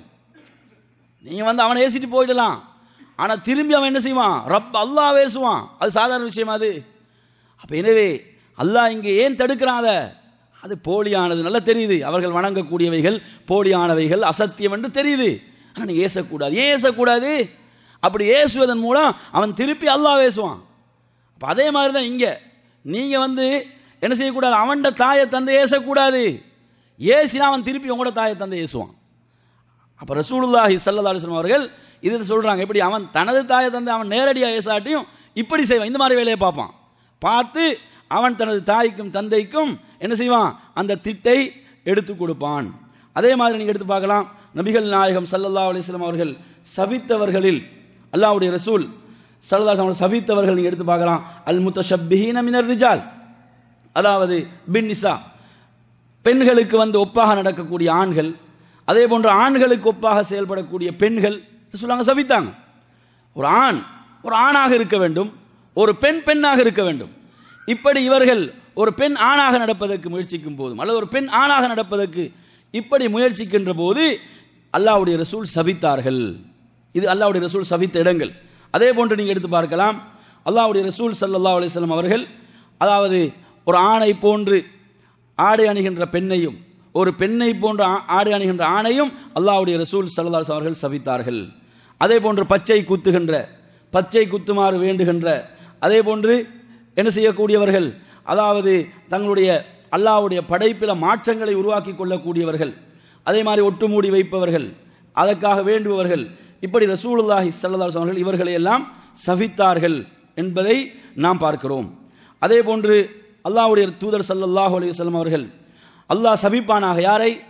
C: நீங்கள் வந்து அவனை ஏசிட்டு போயிடலாம் ஆனால் திரும்பி அவன் என்ன செய்வான் ரப் அல்லாஹ் ஏசுவான் அது சாதாரண விஷயம் அது அப்போ எனவே அல்லாஹ் இங்கே ஏன் தடுக்கிறான் அதை அது போலியானது நல்லா தெரியுது அவர்கள் வணங்கக்கூடியவைகள் போலியானவைகள் அசத்தியம் என்று தெரியுது ஆனால் நீ ஏசக்கூடாது ஏன் ஏசக்கூடாது அப்படி ஏசுவதன் மூலம் அவன் திருப்பி அல்லாஹ் ஏசுவான் அப்போ அதே மாதிரி தான் இங்கே நீங்கள் வந்து என்ன செய்யக்கூடாது அவன்ட தாயை தந்தை ஏசக்கூடாது ஏசினா அவன் திருப்பி உங்களோட தாயை தந்தை ஏசுவான் அப்போ ரசூலுல்லாஹி ஸல்லல்லாஹு அலைஹி வஸல்லம் அவர்கள் இது சொல்கிறாங்க எப்படி அவன் தனது தாயை தந்தை அவன் நேரடியாக ஏசாட்டியும் இப்படி செய்வான் இந்த மாதிரி வேலையை பார்ப்பான் பார்த்து அவன் தனது தாய்க்கும் தந்தைக்கும் என்ன செய்வான் அந்த திட்டை எடுத்து கொடுப்பான் அதே மாதிரி நீங்கள் எடுத்து பார்க்கலாம் நபிகள் நாயகம் ஸல்லல்லாஹு அலைஹி வஸல்லம் அவர்கள் சபித்தவர்களில் அல்லாஹ்வுடைய ரசூல் ஸல்லல்லாஹு அலைஹி வஸல்லம் சபித்தவர்கள் நீங்கள் எடுத்து பார்க்கலாம் அல் முத்தஷப்பிஹீன மினர் ரிஜால் அதாவது பின் நிசா பெண்களுக்கு வந்து ஒப்பாக நடக்கக்கூடிய ஆண்கள் அதே போன்று ஆண்களுக்கு ஒப்பாக செயல்படக்கூடிய பெண்கள் சொல்லுவாங்க சபித்தாங்க ஒரு ஆண் ஒரு ஆணாக இருக்க வேண்டும் ஒரு பெண் பெண்ணாக இருக்க வேண்டும் இப்படி இவர்கள் ஒரு பெண் ஆணாக நடப்பதற்கு முயற்சிக்கும் போதும் அல்லது ஒரு பெண் ஆணாக நடப்பதற்கு இப்படி முயற்சிக்கின்ற போது அல்லாஹ்வுடைய ரசூல் சபித்தார்கள் இது அல்லாஹ்வுடைய ரசூல் சபித்த இடங்கள் அதே போன்று நீங்கள் எடுத்து பார்க்கலாம் அல்லாஹ்வுடைய ரசூல் ஸல்லல்லாஹு அலைஹி வஸல்லம் அவர்கள் அதாவது ஒரு ஆணை போன்று ஆடை அணிகின்ற பெண்ணையும் ஒரு பெண்ணை போன்ற ஆ- ஆடை அணிகின்ற ஆணையும் அல்லாஹ்வுடைய ரசூல் ஸல்லல்லாஹு அலைஹி அவர்கள் சபித்தார்கள் அதே போன்று பச்சை குத்துகின்ற பச்சை குத்துமாறு வேண்டுகின்ற அதே போன்று என்ன செய்யக்கூடியவர்கள் அதாவது தங்களுடைய அல்லாஹ்வுடைய படைப்பில் மாற்றங்களை உருவாக்கி கொள்ளக்கூடியவர்கள் அதே மாதிரி ஒட்டு மூடி வைப்பவர்கள் அதற்காக வேண்டுபவர்கள் இப்படி ரசூலுல்லாஹி ஸல்லல்லாஹு அலைஹி அவர்கள் இவர்களை எல்லாம் சபித்தார்கள் என்பதை நாம் பார்க்கிறோம் அதே போன்று அல்லாஹ்வுடைய தூதர் ஸல்லல்லாஹு அலைஹி வஸல்லம் அவர்கள் அல்லாஹ் சபிப்பானாக யாரை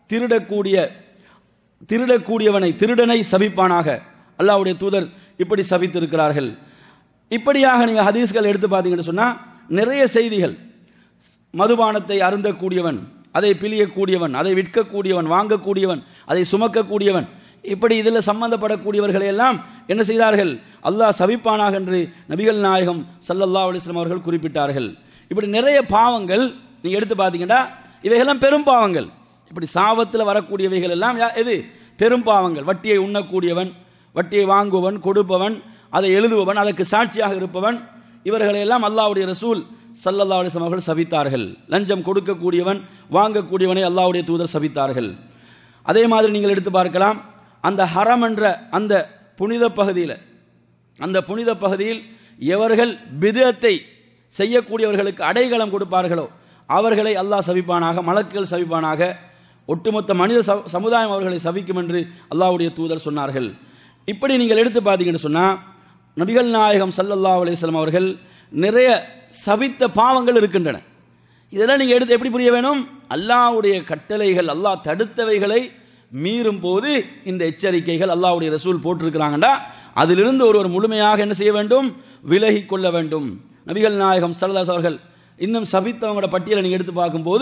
C: திருடக்கூடிய திருடக்கூடியவனை திருடனை சபிப்பானாக அல்லாஹ்வுடைய தூதர் இப்படி சபித்திருக்கிறார்கள் இப்படியாக நீங்கள் ஹதீஸ்கள் எடுத்து பார்த்தீங்கன்னு சொன்னால் நிறைய செய்திகள் மதுபானத்தை அருந்தக்கூடியவன் அதை பிழியக்கூடியவன் அதை விற்கக்கூடியவன் வாங்கக்கூடியவன் அதை சுமக்கக்கூடியவன் இப்படி இதில் சம்பந்தப்படக்கூடியவர்களை எல்லாம் என்ன செய்தார்கள் அல்லாஹ் சபிப்பானாக என்று நபிகள் நாயகம் சல்லல்லா அலிஸ்லாம் அவர்கள் குறிப்பிட்டார்கள் இப்படி நிறைய பாவங்கள் நீங்க எடுத்து பார்த்தீங்கன்னா இவைகள்லாம் பெரும் பாவங்கள் இப்படி சாபத்தில் வரக்கூடியவைகள் எல்லாம் யா- எது பெரும் பாவங்கள் வட்டியை உண்ணக்கூடியவன் வட்டியை வாங்குவன் கொடுப்பவன் அதை எழுதுபவன் அதற்கு சாட்சியாக இருப்பவன் இவர்களை எல்லாம் அல்லாஹ்வுடைய ரசூல் சல்லல்லா அலிஸ்லாம் அவர்கள் சபித்தார்கள் லஞ்சம் கொடுக்கக்கூடியவன் வாங்கக்கூடியவனை அல்லாஹ்வுடைய தூதர் சபித்தார்கள் அதே மாதிரி நீங்கள் எடுத்து பார்க்கலாம் அந்த ஹரம் என்ற அந்த புனித பகுதியில் அந்த புனித பகுதியில் எவர்கள் பிதத்தை செய்யக்கூடியவர்களுக்கு அடைகலம் கொடுப்பார்களோ அவர்களை அல்லாஹ் சபிப்பானாக மலக்குகள் சபிப்பானாக ஒட்டுமொத்த மனித ச- சமுதாயம் அவர்களை சபிக்கும் என்று அல்லாஹ்வுடைய தூதர் சொன்னார்கள் இப்படி நீங்கள் எடுத்து பார்த்தீங்கன்னு சொன்னால் நபிகள் நாயகம் ஸல்லல்லாஹு அலைஹி வஸல்லம் அவர்கள் நிறைய சபித்த பாவங்கள் இருக்கின்றன இதெல்லாம் நீங்க எடுத்து எப்படி புரிய வேணும் அல்லாஹ்வுடைய கட்டளைகள் அல்லாஹ் தடுத்தவைகளை மீறும் போது இந்த எச்சரிக்கைகள் அல்லாஹ்வுடைய ரசூல் போட்டிருக்கிறாங்கடா அதிலிருந்து ஒருவர் முழுமையாக என்ன செய்ய வேண்டும் விலகி கொள்ள வேண்டும் நபிகள் நாயகம் சல்லல்லாஹு அவர்கள் இன்னும் சபித்தவங்களோட பட்டியலை நீங்க எடுத்து பார்க்கும்போது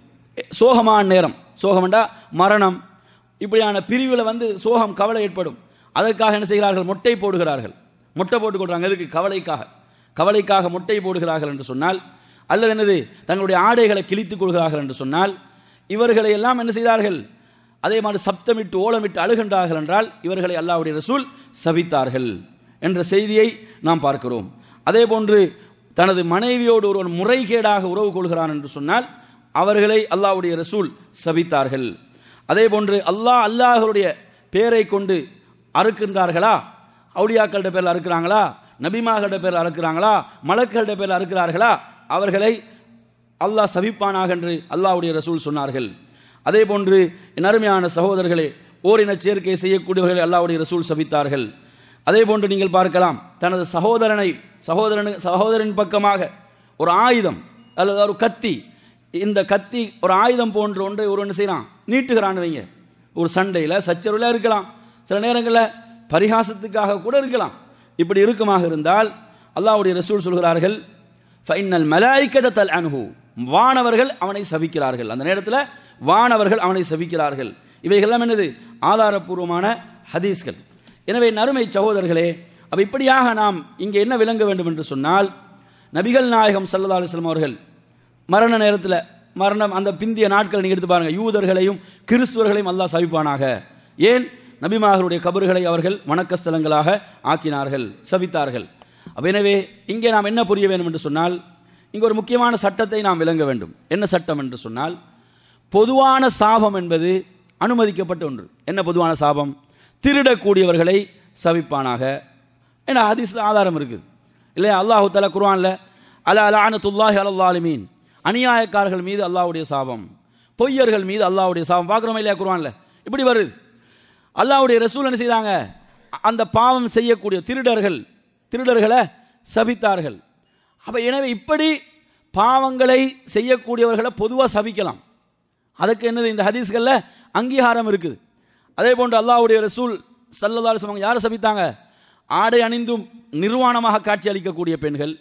C: சோகமான நேரம் சோகம்டா மரணம் இப்படியான பிரிவில் வந்து சோகம் கவலை ஏற்படும் அதற்காக என்ன செய்கிறார்கள் மொட்டை போடுகிறார்கள் மொட்டை போட்டு கொள்றாங்க எதுக்கு கவலைக்காக கவலைக்காக மொட்டை போடுகிறார்கள் என்று சொன்னால் அல்லது என்னது தங்களுடைய ஆடைகளை கிழித்துக் கொள்கிறார்கள் என்று சொன்னால் இவர்களை எல்லாம் என்ன செய்தார்கள் அதே மாதிரி சப்தமிட்டு ஓலமிட்டு அழுகின்றார்கள் என்றால் இவர்களை அல்லாஹ்வுடைய ரசூல் சபித்தார்கள் என்ற செய்தியை நாம் பார்க்கிறோம் அதே போன்று தனது மனைவியோடு ஒருவன் முறைகேடாக உறவு கொள்கிறான் என்று சொன்னால் அவர்களை அல்லாஹ்வுடைய ரசூல் சபித்தார்கள் அதே போன்று அல்லாஹ் அல்லாஹ்வுடைய பேரை கொண்டு அறுக்கின்றார்களா அவுலியாக்களோட பேரில் அறுக்கிறாங்களா நபிமார்களோட பேரில் அறுக்கிறாங்களா மலக்குகளோட பேரில் அறுக்கிறார்களா அவர்களை அல்லாஹ் சபிப்பானாக என்று அல்லாஹ்வுடைய ரசூல் சொன்னார்கள் அதே போன்று என் அருமையான சகோதரர்களே ஓரின சேர்க்கை செய்யக்கூடியவர்களை அல்லாஹ்வுடைய ரசூல் சபித்தார்கள் அதே போன்று நீங்கள் பார்க்கலாம் தனது சகோதரனை சகோதரன் சகோதரன் பக்கமாக ஒரு ஆயுதம் அல்லது ஒரு கத்தி இந்த கத்தி ஒரு ஆயுதம் போன்ற ஒன்றை ஒரு என்ன செய்யறான் நீட்டுகிறான்னு வைங்க ஒரு சண்டையில் சச்சரவில் இருக்கலாம் சில நேரங்களில் பரிகாசத்துக்காக கூட இருக்கலாம் இப்படி இருக்குமாக இருந்தால் அல்லாஹ்வுடைய ரசூல் சொல்கிறார்கள் ஃபைனல் மலாய்க்கத தல் அன்ஹு வானவர்கள் அவனை சபிக்கிறார்கள் அந்த நேரத்தில் வானவர்கள் அவனை சபிக்கிறார்கள் இவைகள்லாம் என்னது ஆதாரப்பூர்வமான ஹதீஸ்கள் எனவே நறுமை சகோதரர்களே அப்ப இப்படியாக நாம் இங்கே என்ன விளங்க வேண்டும் என்று சொன்னால் நபிகள் நாயகம் ஸல்லல்லாஹு அலைஹி வஸல்லம் அவர்கள் மரண நேரத்தில் மரணம் அந்த பிந்திய நாட்கள் நீங்க எடுத்து பாருங்க யூதர்களையும் கிறிஸ்துவர்களையும் அல்லாஹ் சபிப்பானாக ஏன் நபிமார்களுடைய கபறுகளை அவர்கள் வணக்கஸ்தலங்களாக ஆக்கினார்கள் சபித்தார்கள் அப்ப எனவே இங்கே நாம் என்ன புரிய வேண்டும் என்று சொன்னால் இங்கே ஒரு முக்கியமான சட்டத்தை நாம் விளங்க வேண்டும் என்ன சட்டம் என்று சொன்னால் பொதுவான சாபம் என்பது அனுமதிக்கப்பட்ட ஒன்று என்ன பொதுவான சாபம் திருடக்கூடியவர்களை சபிப்பானாக ஏன்னா ஹதீஸ்ல ஆதாரம் இருக்குது இல்லையா அல்லாஹு தஆலா குர்ஆன்ல அலா அலானத்துல்லாஹி அலல்லாலிமீன் அநியாயக்காரர்கள் மீது அல்லாஹ்வுடைய சாபம் பொய்யர்கள் மீது அல்லாஹ்வுடைய சாபம் பார்க்குறோமா இல்லையா குர்ஆன்ல இப்படி வருது அல்லாஹ்வுடைய ரசூல் என்ன செய்தாங்க அந்த பாவம் செய்யக்கூடிய திருடர்கள் திருடர்களை சபித்தார்கள் அப்ப எனவே இப்படி பாவங்களை செய்யக்கூடியவர்களை பொதுவாக சபிக்கலாம் அதுக்கு என்னது இந்த ஹதீஸ்களில் அங்கீகாரம் இருக்குது அதே போன்று அல்லாஹ்வுடைய ரசூல் சல்லல்லாஹு அலைஹி வஸல்லம் யாரை சபித்தாங்க ஆடை அணிந்தும் நிர்வாணமாக காட்சி அளிக்கக்கூடிய பெண்கள்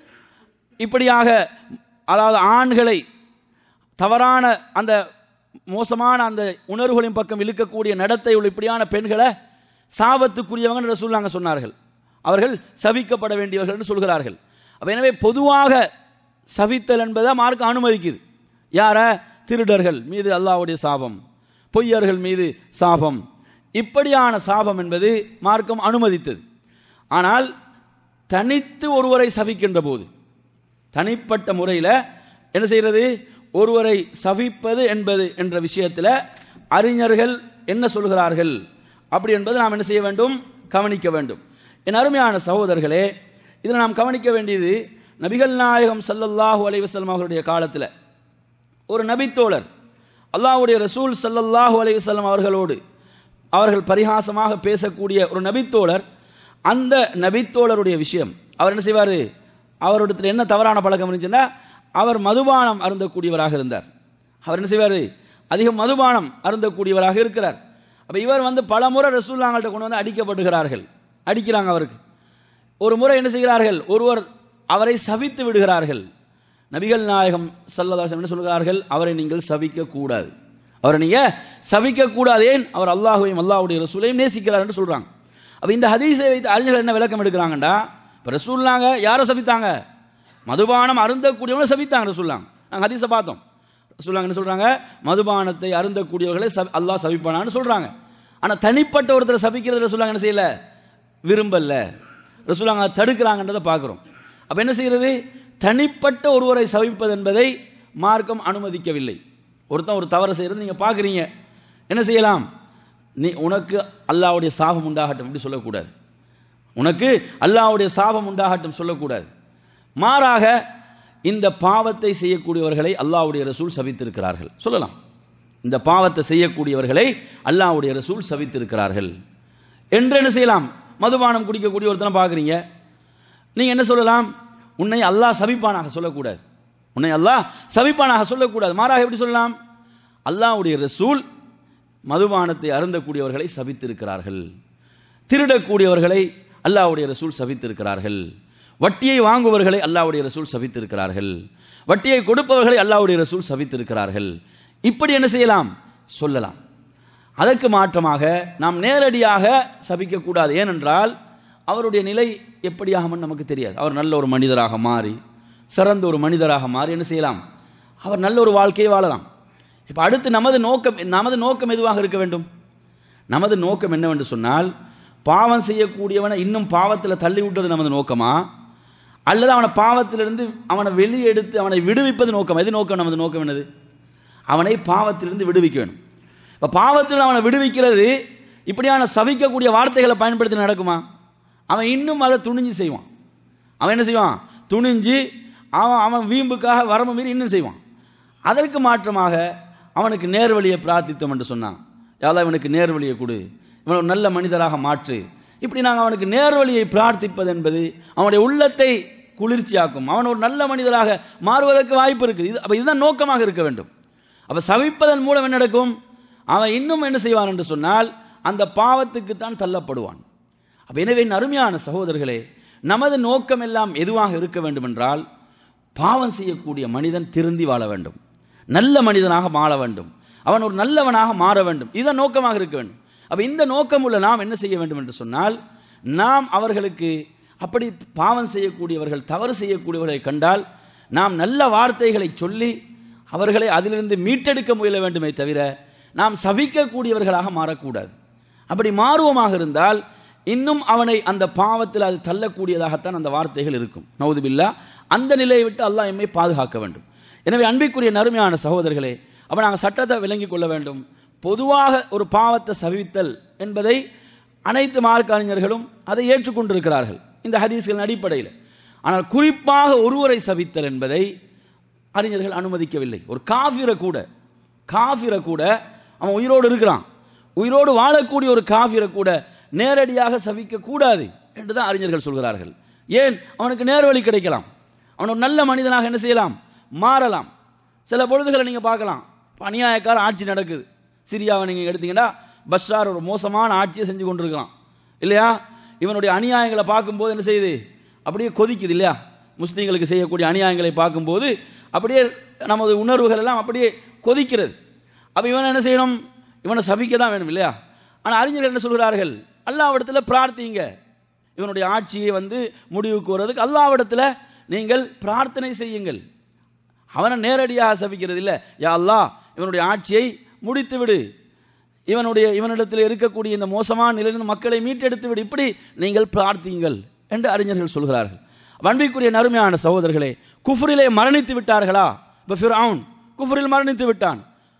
C: இப்படியாக அதாவது ஆண்களை தவறான அந்த மோசமான அந்த உணர்வுகளின் பக்கம் இழுக்கக்கூடிய நடத்தை உள்ள இப்படியான பெண்களை சாபத்துக்குரியவங்க ரசூல் நாங்கள் சொன்னார்கள் அவர்கள் சபிக்கப்பட வேண்டியவர்கள் என்று சொல்கிறார்கள் அப்ப எனவே பொதுவாக சபித்தல் என்பதை மார்க்க அனுமதிக்குது யார திருடர்கள் மீது அல்லாஹ்வுடைய சாபம் பொய்யர்கள் மீது சாபம் இப்படியான சாபம் என்பது மார்க்கம் அனுமதித்தது ஆனால் தனித்து ஒருவரை சபிக்கின்ற போது தனிப்பட்ட முறையில் என்ன செய்யறது ஒருவரை சபிப்பது என்பது என்ற விஷயத்தில் அறிஞர்கள் என்ன சொல்கிறார்கள் அப்படி என்பது நாம் என்ன செய்ய வேண்டும் கவனிக்க வேண்டும் என் அருமையான சகோதரர்களே இதில் நாம் கவனிக்க வேண்டியது நபிகள் நாயகம் ஸல்லல்லாஹு அலைஹி வஸல்லம் அவர்களுடைய காலத்தில் ஒரு நபித்தோழர் அல்லாஹ்வுடைய ரசூல் ஸல்லல்லாஹு அலைஹி வஸல்லம் அவர்களோடு அவர்கள் பரிகாசமாக பேசக்கூடிய ஒரு நபித்தோழர் அந்த நபித்தோழருடைய விஷயம் அவர் என்ன செய்வார் அவரிடத்தில் என்ன தவறான பழக்கம் இருந்துச்சுன்னா அவர் மதுபானம் அருந்தக்கூடியவராக இருந்தார் அவர் என்ன செய்வார் அதிகம் மதுபானம் அருந்தக்கூடியவராக இருக்கிறார் அப்ப இவர் வந்து பல முறை ரசூல்லாங்கள்ட்ட கொண்டு வந்து அடிக்கப்படுகிறார்கள் அடிக்கிறாங்க அவருக்கு ஒரு முறை என்ன செய்கிறார்கள் ஒருவர் அவரை சபித்து விடுகிறார்கள் நபிகள் நாயகம் சல்லல்லாஹு என்ன சொல்கிறார்கள் அவரை நீங்கள் சபிக்க கூடாது அவரை நீங்க சபிக்க கூடாது ஏன் அவர் அல்லாஹுவையும் அல்லாஹ்வுடைய ரசூலையும் நேசிக்கிறார் என்று சொல்றாங்க அப்ப இந்த ஹதீஸை வைத்து அறிஞர்கள் என்ன விளக்கம் எடுக்கிறாங்கடா இப்ப ரசூல்லாங்க யாரை சபித்தாங்க மதுபானம் அருந்தக்கூடியவங்களை சபித்தாங்க ரசூல்லாங்க நாங்கள் ஹதீஸை பார்த்தோம் ரசூல்லாங்க என்ன சொல்றாங்க மதுபானத்தை அருந்தக்கூடியவர்களை சபி- அல்லாஹ் சபிப்பானான்னு சொல்றாங்க ஆனா தனிப்பட்ட ஒருத்தர் சபிக்கிறது ரசூல்லாங்க என்ன செய்யல விரும்பல ரசூலாங்க அதை தடுக்கிறாங்கன்றதை பார்க்குறோம் அப்போ என்ன செய்யறது தனிப்பட்ட ஒருவரை சவிப்பது என்பதை மார்க்கம் அனுமதிக்கவில்லை ஒருத்தன் ஒரு தவறு செய்யறது நீங்கள் பார்க்குறீங்க என்ன செய்யலாம் நீ உனக்கு அல்லாஹ்வுடைய சாபம் உண்டாகட்டும் இப்படி சொல்லக்கூடாது உனக்கு அல்லாஹ்வுடைய சாபம் உண்டாகட்டும் சொல்லக்கூடாது மாறாக இந்த பாவத்தை செய்யக்கூடியவர்களை அல்லாஹ்வுடைய ரசூல் சபித்திருக்கிறார்கள் சொல்லலாம் இந்த பாவத்தை செய்யக்கூடியவர்களை அல்லாஹ்வுடைய ரசூல் சபித்திருக்கிறார்கள் என்று என்ன செய்யலாம் மதுபானம் குடிக்கக்கூடிய ஒருத்தனை பார்க்குறீங்க நீங்கள் என்ன சொல்லலாம் உன்னை அல்லாஹ் சபிப்பானாக சொல்லக்கூடாது உன்னை அல்லாஹ் சபிப்பானாக சொல்லக்கூடாது மாறாக எப்படி சொல்லலாம் அல்லாஹ்வுடைய ரசூல் மதுபானத்தை அருந்தக்கூடியவர்களை சபித்திருக்கிறார்கள் திருடக்கூடியவர்களை அல்லாஹ்வுடைய ரசூல் சபித்திருக்கிறார்கள் வட்டியை வாங்குபவர்களை அல்லாஹ்வுடைய ரசூல் சபித்திருக்கிறார்கள் வட்டியை கொடுப்பவர்களை அல்லாஹ்வுடைய ரசூல் சபித்திருக்கிறார்கள் இப்படி என்ன செய்யலாம் சொல்லலாம் அதற்கு மாற்றமாக நாம் நேரடியாக சபிக்கக்கூடாது ஏனென்றால் அவருடைய நிலை எப்படியாகும் நமக்கு தெரியாது அவர் நல்ல ஒரு மனிதராக மாறி சிறந்த ஒரு மனிதராக மாறி என்ன செய்யலாம் அவர் நல்ல ஒரு வாழ்க்கையை வாழலாம் இப்போ அடுத்து நமது நோக்கம் நமது நோக்கம் எதுவாக இருக்க வேண்டும் நமது நோக்கம் என்னவென்று சொன்னால் பாவம் செய்யக்கூடியவனை இன்னும் பாவத்தில் தள்ளி விட்டது நமது நோக்கமா அல்லது அவனை பாவத்திலிருந்து அவனை வெளியே எடுத்து அவனை விடுவிப்பது நோக்கம் எது நோக்கம் நமது நோக்கம் என்னது அவனை பாவத்திலிருந்து விடுவிக்க வேணும் இப்போ பாவத்தில் அவனை விடுவிக்கிறது இப்படியான சபிக்கக்கூடிய வார்த்தைகளை பயன்படுத்தி நடக்குமா அவன் இன்னும் அதை துணிஞ்சு செய்வான் அவன் என்ன செய்வான் துணிஞ்சு அவன் அவன் வீம்புக்காக வரம்பு மீறி இன்னும் செய்வான் அதற்கு மாற்றமாக அவனுக்கு நேர்வழியை பிரார்த்தித்தோம் என்று சொன்னான் யாரா இவனுக்கு நேர்வழியை கொடு இவன் ஒரு நல்ல மனிதராக மாற்று இப்படி நாங்கள் அவனுக்கு நேர்வழியை பிரார்த்திப்பது என்பது அவனுடைய உள்ளத்தை குளிர்ச்சியாக்கும் அவன் ஒரு நல்ல மனிதராக மாறுவதற்கு வாய்ப்பு இருக்குது இது அப்போ இதுதான் நோக்கமாக இருக்க வேண்டும் அப்போ சவிப்பதன் மூலம் என்ன நடக்கும் அவன் இன்னும் என்ன செய்வான் என்று சொன்னால் அந்த பாவத்துக்கு தான் தள்ளப்படுவான் அப்ப எனவே என் அருமையான சகோதரர்களே நமது நோக்கம் எல்லாம் எதுவாக இருக்க வேண்டும் என்றால் பாவம் செய்யக்கூடிய மனிதன் திருந்தி வாழ வேண்டும் நல்ல மனிதனாக வாழ வேண்டும் அவன் ஒரு நல்லவனாக மாற வேண்டும் இதன் நோக்கமாக இருக்க வேண்டும் அப்ப இந்த நோக்கம் உள்ள நாம் என்ன செய்ய வேண்டும் என்று சொன்னால் நாம் அவர்களுக்கு அப்படி பாவம் செய்யக்கூடியவர்கள் தவறு செய்யக்கூடியவர்களை கண்டால் நாம் நல்ல வார்த்தைகளை சொல்லி அவர்களை அதிலிருந்து மீட்டெடுக்க முயல வேண்டுமே தவிர நாம் சபிக்கக்கூடியவர்களாக மாறக்கூடாது அப்படி மாறுவமாக இருந்தால் இன்னும் அவனை அந்த பாவத்தில் அது தள்ளக்கூடியதாகத்தான் அந்த வார்த்தைகள் இருக்கும் நவுதுபில்லா அந்த நிலையை விட்டு அல்லாஹ் எம்மை பாதுகாக்க வேண்டும் எனவே அன்பிற்குரிய நறுமையான சகோதரர்களே அப்ப நாங்கள் சட்டத்தை விளங்கிக் கொள்ள வேண்டும் பொதுவாக ஒரு பாவத்தை சவித்தல் என்பதை அனைத்து மார்க்க அறிஞர்களும் அதை ஏற்றுக்கொண்டிருக்கிறார்கள் இந்த ஹதீஸ்களின் அடிப்படையில் ஆனால் குறிப்பாக ஒருவரை சபித்தல் என்பதை அறிஞர்கள் அனுமதிக்கவில்லை ஒரு காஃபிரை கூட காஃபிரை கூட அவன் உயிரோடு இருக்கிறான் உயிரோடு வாழக்கூடிய ஒரு காஃபிரை கூட நேரடியாக சபிக்க கூடாது என்று தான் அறிஞர்கள் சொல்கிறார்கள் ஏன் அவனுக்கு நேர்வழி கிடைக்கலாம் அவன் ஒரு நல்ல மனிதனாக என்ன செய்யலாம் மாறலாம் சில பொழுதுகளை நீங்கள் பார்க்கலாம் இப்ப அநியாயக்கார ஆட்சி நடக்குது சிரியாவை நீங்கள் எடுத்தீங்கன்னா பஷார் ஒரு மோசமான ஆட்சியை செஞ்சு கொண்டிருக்கிறான் இல்லையா இவனுடைய அநியாயங்களை பார்க்கும்போது என்ன செய்யுது அப்படியே கொதிக்குது இல்லையா முஸ்லீம்களுக்கு செய்யக்கூடிய அநியாயங்களை பார்க்கும்போது அப்படியே நமது உணர்வுகள் எல்லாம் அப்படியே கொதிக்கிறது அப்போ இவன் என்ன செய்யணும் இவனை சபிக்க தான் வேணும் இல்லையா ஆனால் அறிஞர்கள் என்ன சொல்கிறார்கள் அல்லாவிடத்தில் பிரார்த்திங்க இவனுடைய ஆட்சியை வந்து முடிவுக்கு வருவதற்கு அல்லாவிடத்தில் நீங்கள் பிரார்த்தனை செய்யுங்கள் அவனை நேரடியாக சபிக்கிறது இல்லை யா அல்லாஹ் இவனுடைய ஆட்சியை முடித்து விடு இவனுடைய இவனிடத்தில் இருக்கக்கூடிய இந்த மோசமான நிலையிலிருந்து மக்களை மீட்டெடுத்து விடு இப்படி நீங்கள் பிரார்த்தியுங்கள் என்று அறிஞர்கள் சொல்கிறார்கள் வன்பிக்குரிய நறுமையான சகோதரர்களே குஃப்ரிலே மரணித்து விட்டார்களா இப்போ ஃபிரவுன் குஃப்ரில் மரணித்து விட்டான்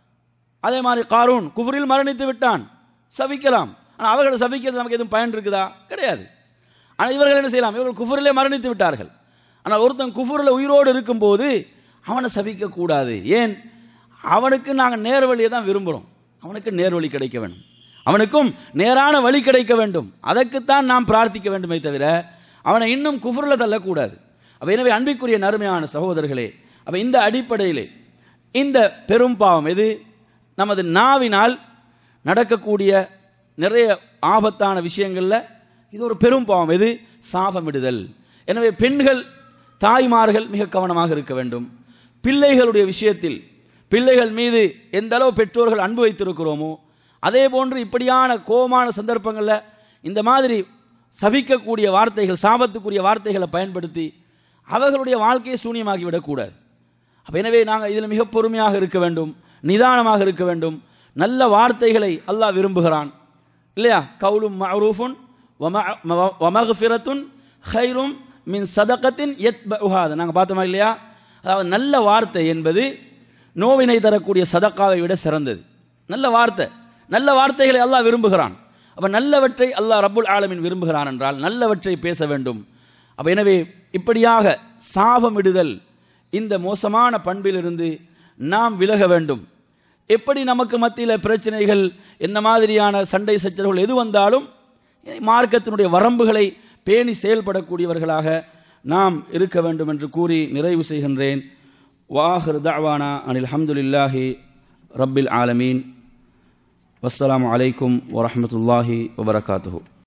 C: அதே மாதிரி காரூன் குஃப்ரில் மரணித்து விட்டான் சபிக்கலாம் ஆனால் அவர்களை சபிக்கிறது நமக்கு எதுவும் பயன் இருக்குதா கிடையாது ஆனால் இவர்கள் என்ன செய்யலாம் இவர்கள் குஃபரிலே மரணித்து விட்டார்கள் ஆனால் ஒருத்தன் குஃபரில் உயிரோடு இருக்கும்போது அவனை சபிக்கக்கூடாது ஏன் அவனுக்கு நாங்கள் நேர்வழியை தான் விரும்புகிறோம் அவனுக்கு நேர்வழி கிடைக்க வேண்டும் அவனுக்கும் நேரான வழி கிடைக்க வேண்டும் அதற்குத்தான் நாம் பிரார்த்திக்க வேண்டுமே தவிர அவனை இன்னும் குஃபரில் தள்ளக்கூடாது அப்போ எனவே அன்பிற்குரிய நறுமையான சகோதரர்களே அப்போ இந்த அடிப்படையிலே இந்த பெரும் பாவம் எது நமது நாவினால் நடக்கக்கூடிய நிறைய ஆபத்தான விஷயங்கள்ல இது ஒரு பெரும் பாவம் எது சாபமிடுதல் எனவே பெண்கள் தாய்மார்கள் மிக கவனமாக இருக்க வேண்டும் பிள்ளைகளுடைய விஷயத்தில் பிள்ளைகள் மீது எந்த அளவு பெற்றோர்கள் அன்பு வைத்திருக்கிறோமோ அதே போன்று இப்படியான கோபமான சந்தர்ப்பங்களில் இந்த மாதிரி சபிக்கக்கூடிய வார்த்தைகள் சாபத்துக்குரிய வார்த்தைகளை பயன்படுத்தி அவர்களுடைய வாழ்க்கையை சூனியமாக்கி விடக்கூடாது அப்ப எனவே நாங்கள் இதில் மிக பொறுமையாக இருக்க வேண்டும் நிதானமாக இருக்க வேண்டும் நல்ல வார்த்தைகளை அல்லாஹ் விரும்புகிறான் இல்லையா கவுலும் மஅரூஃபுன் வமஃபிரத்துன் ஹைரும் மின் சதகத்தின் எத் அதை நாங்கள் பார்த்தோமா இல்லையா அதாவது நல்ல வார்த்தை என்பது நோவினை தரக்கூடிய சதக்காவை விட சிறந்தது நல்ல வார்த்தை நல்ல வார்த்தைகளை அல்லாஹ் விரும்புகிறான் அப்ப நல்லவற்றை அல்லாஹ் ரப்புல் ஆலமின் விரும்புகிறான் என்றால் நல்லவற்றை பேச வேண்டும் அப்ப எனவே இப்படியாக சாபமிடுதல் இந்த மோசமான பண்பிலிருந்து நாம் விலக வேண்டும் எப்படி நமக்கு மத்தியில் பிரச்சனைகள் என்ன மாதிரியான சண்டை சச்சரவுகள் எது வந்தாலும் மார்க்கத்தினுடைய வரம்புகளை பேணி செயல்படக்கூடியவர்களாக நாம் இருக்க வேண்டும் என்று கூறி நிறைவு செய்கின்றேன் வாஹர் தவானா அனில் அஹமதுல்லாஹி ரப்பில் ஆலமீன் வஸ்ஸலாமு அலைக்கும் வரஹமத்துல்லாஹி வபரகாத்துஹு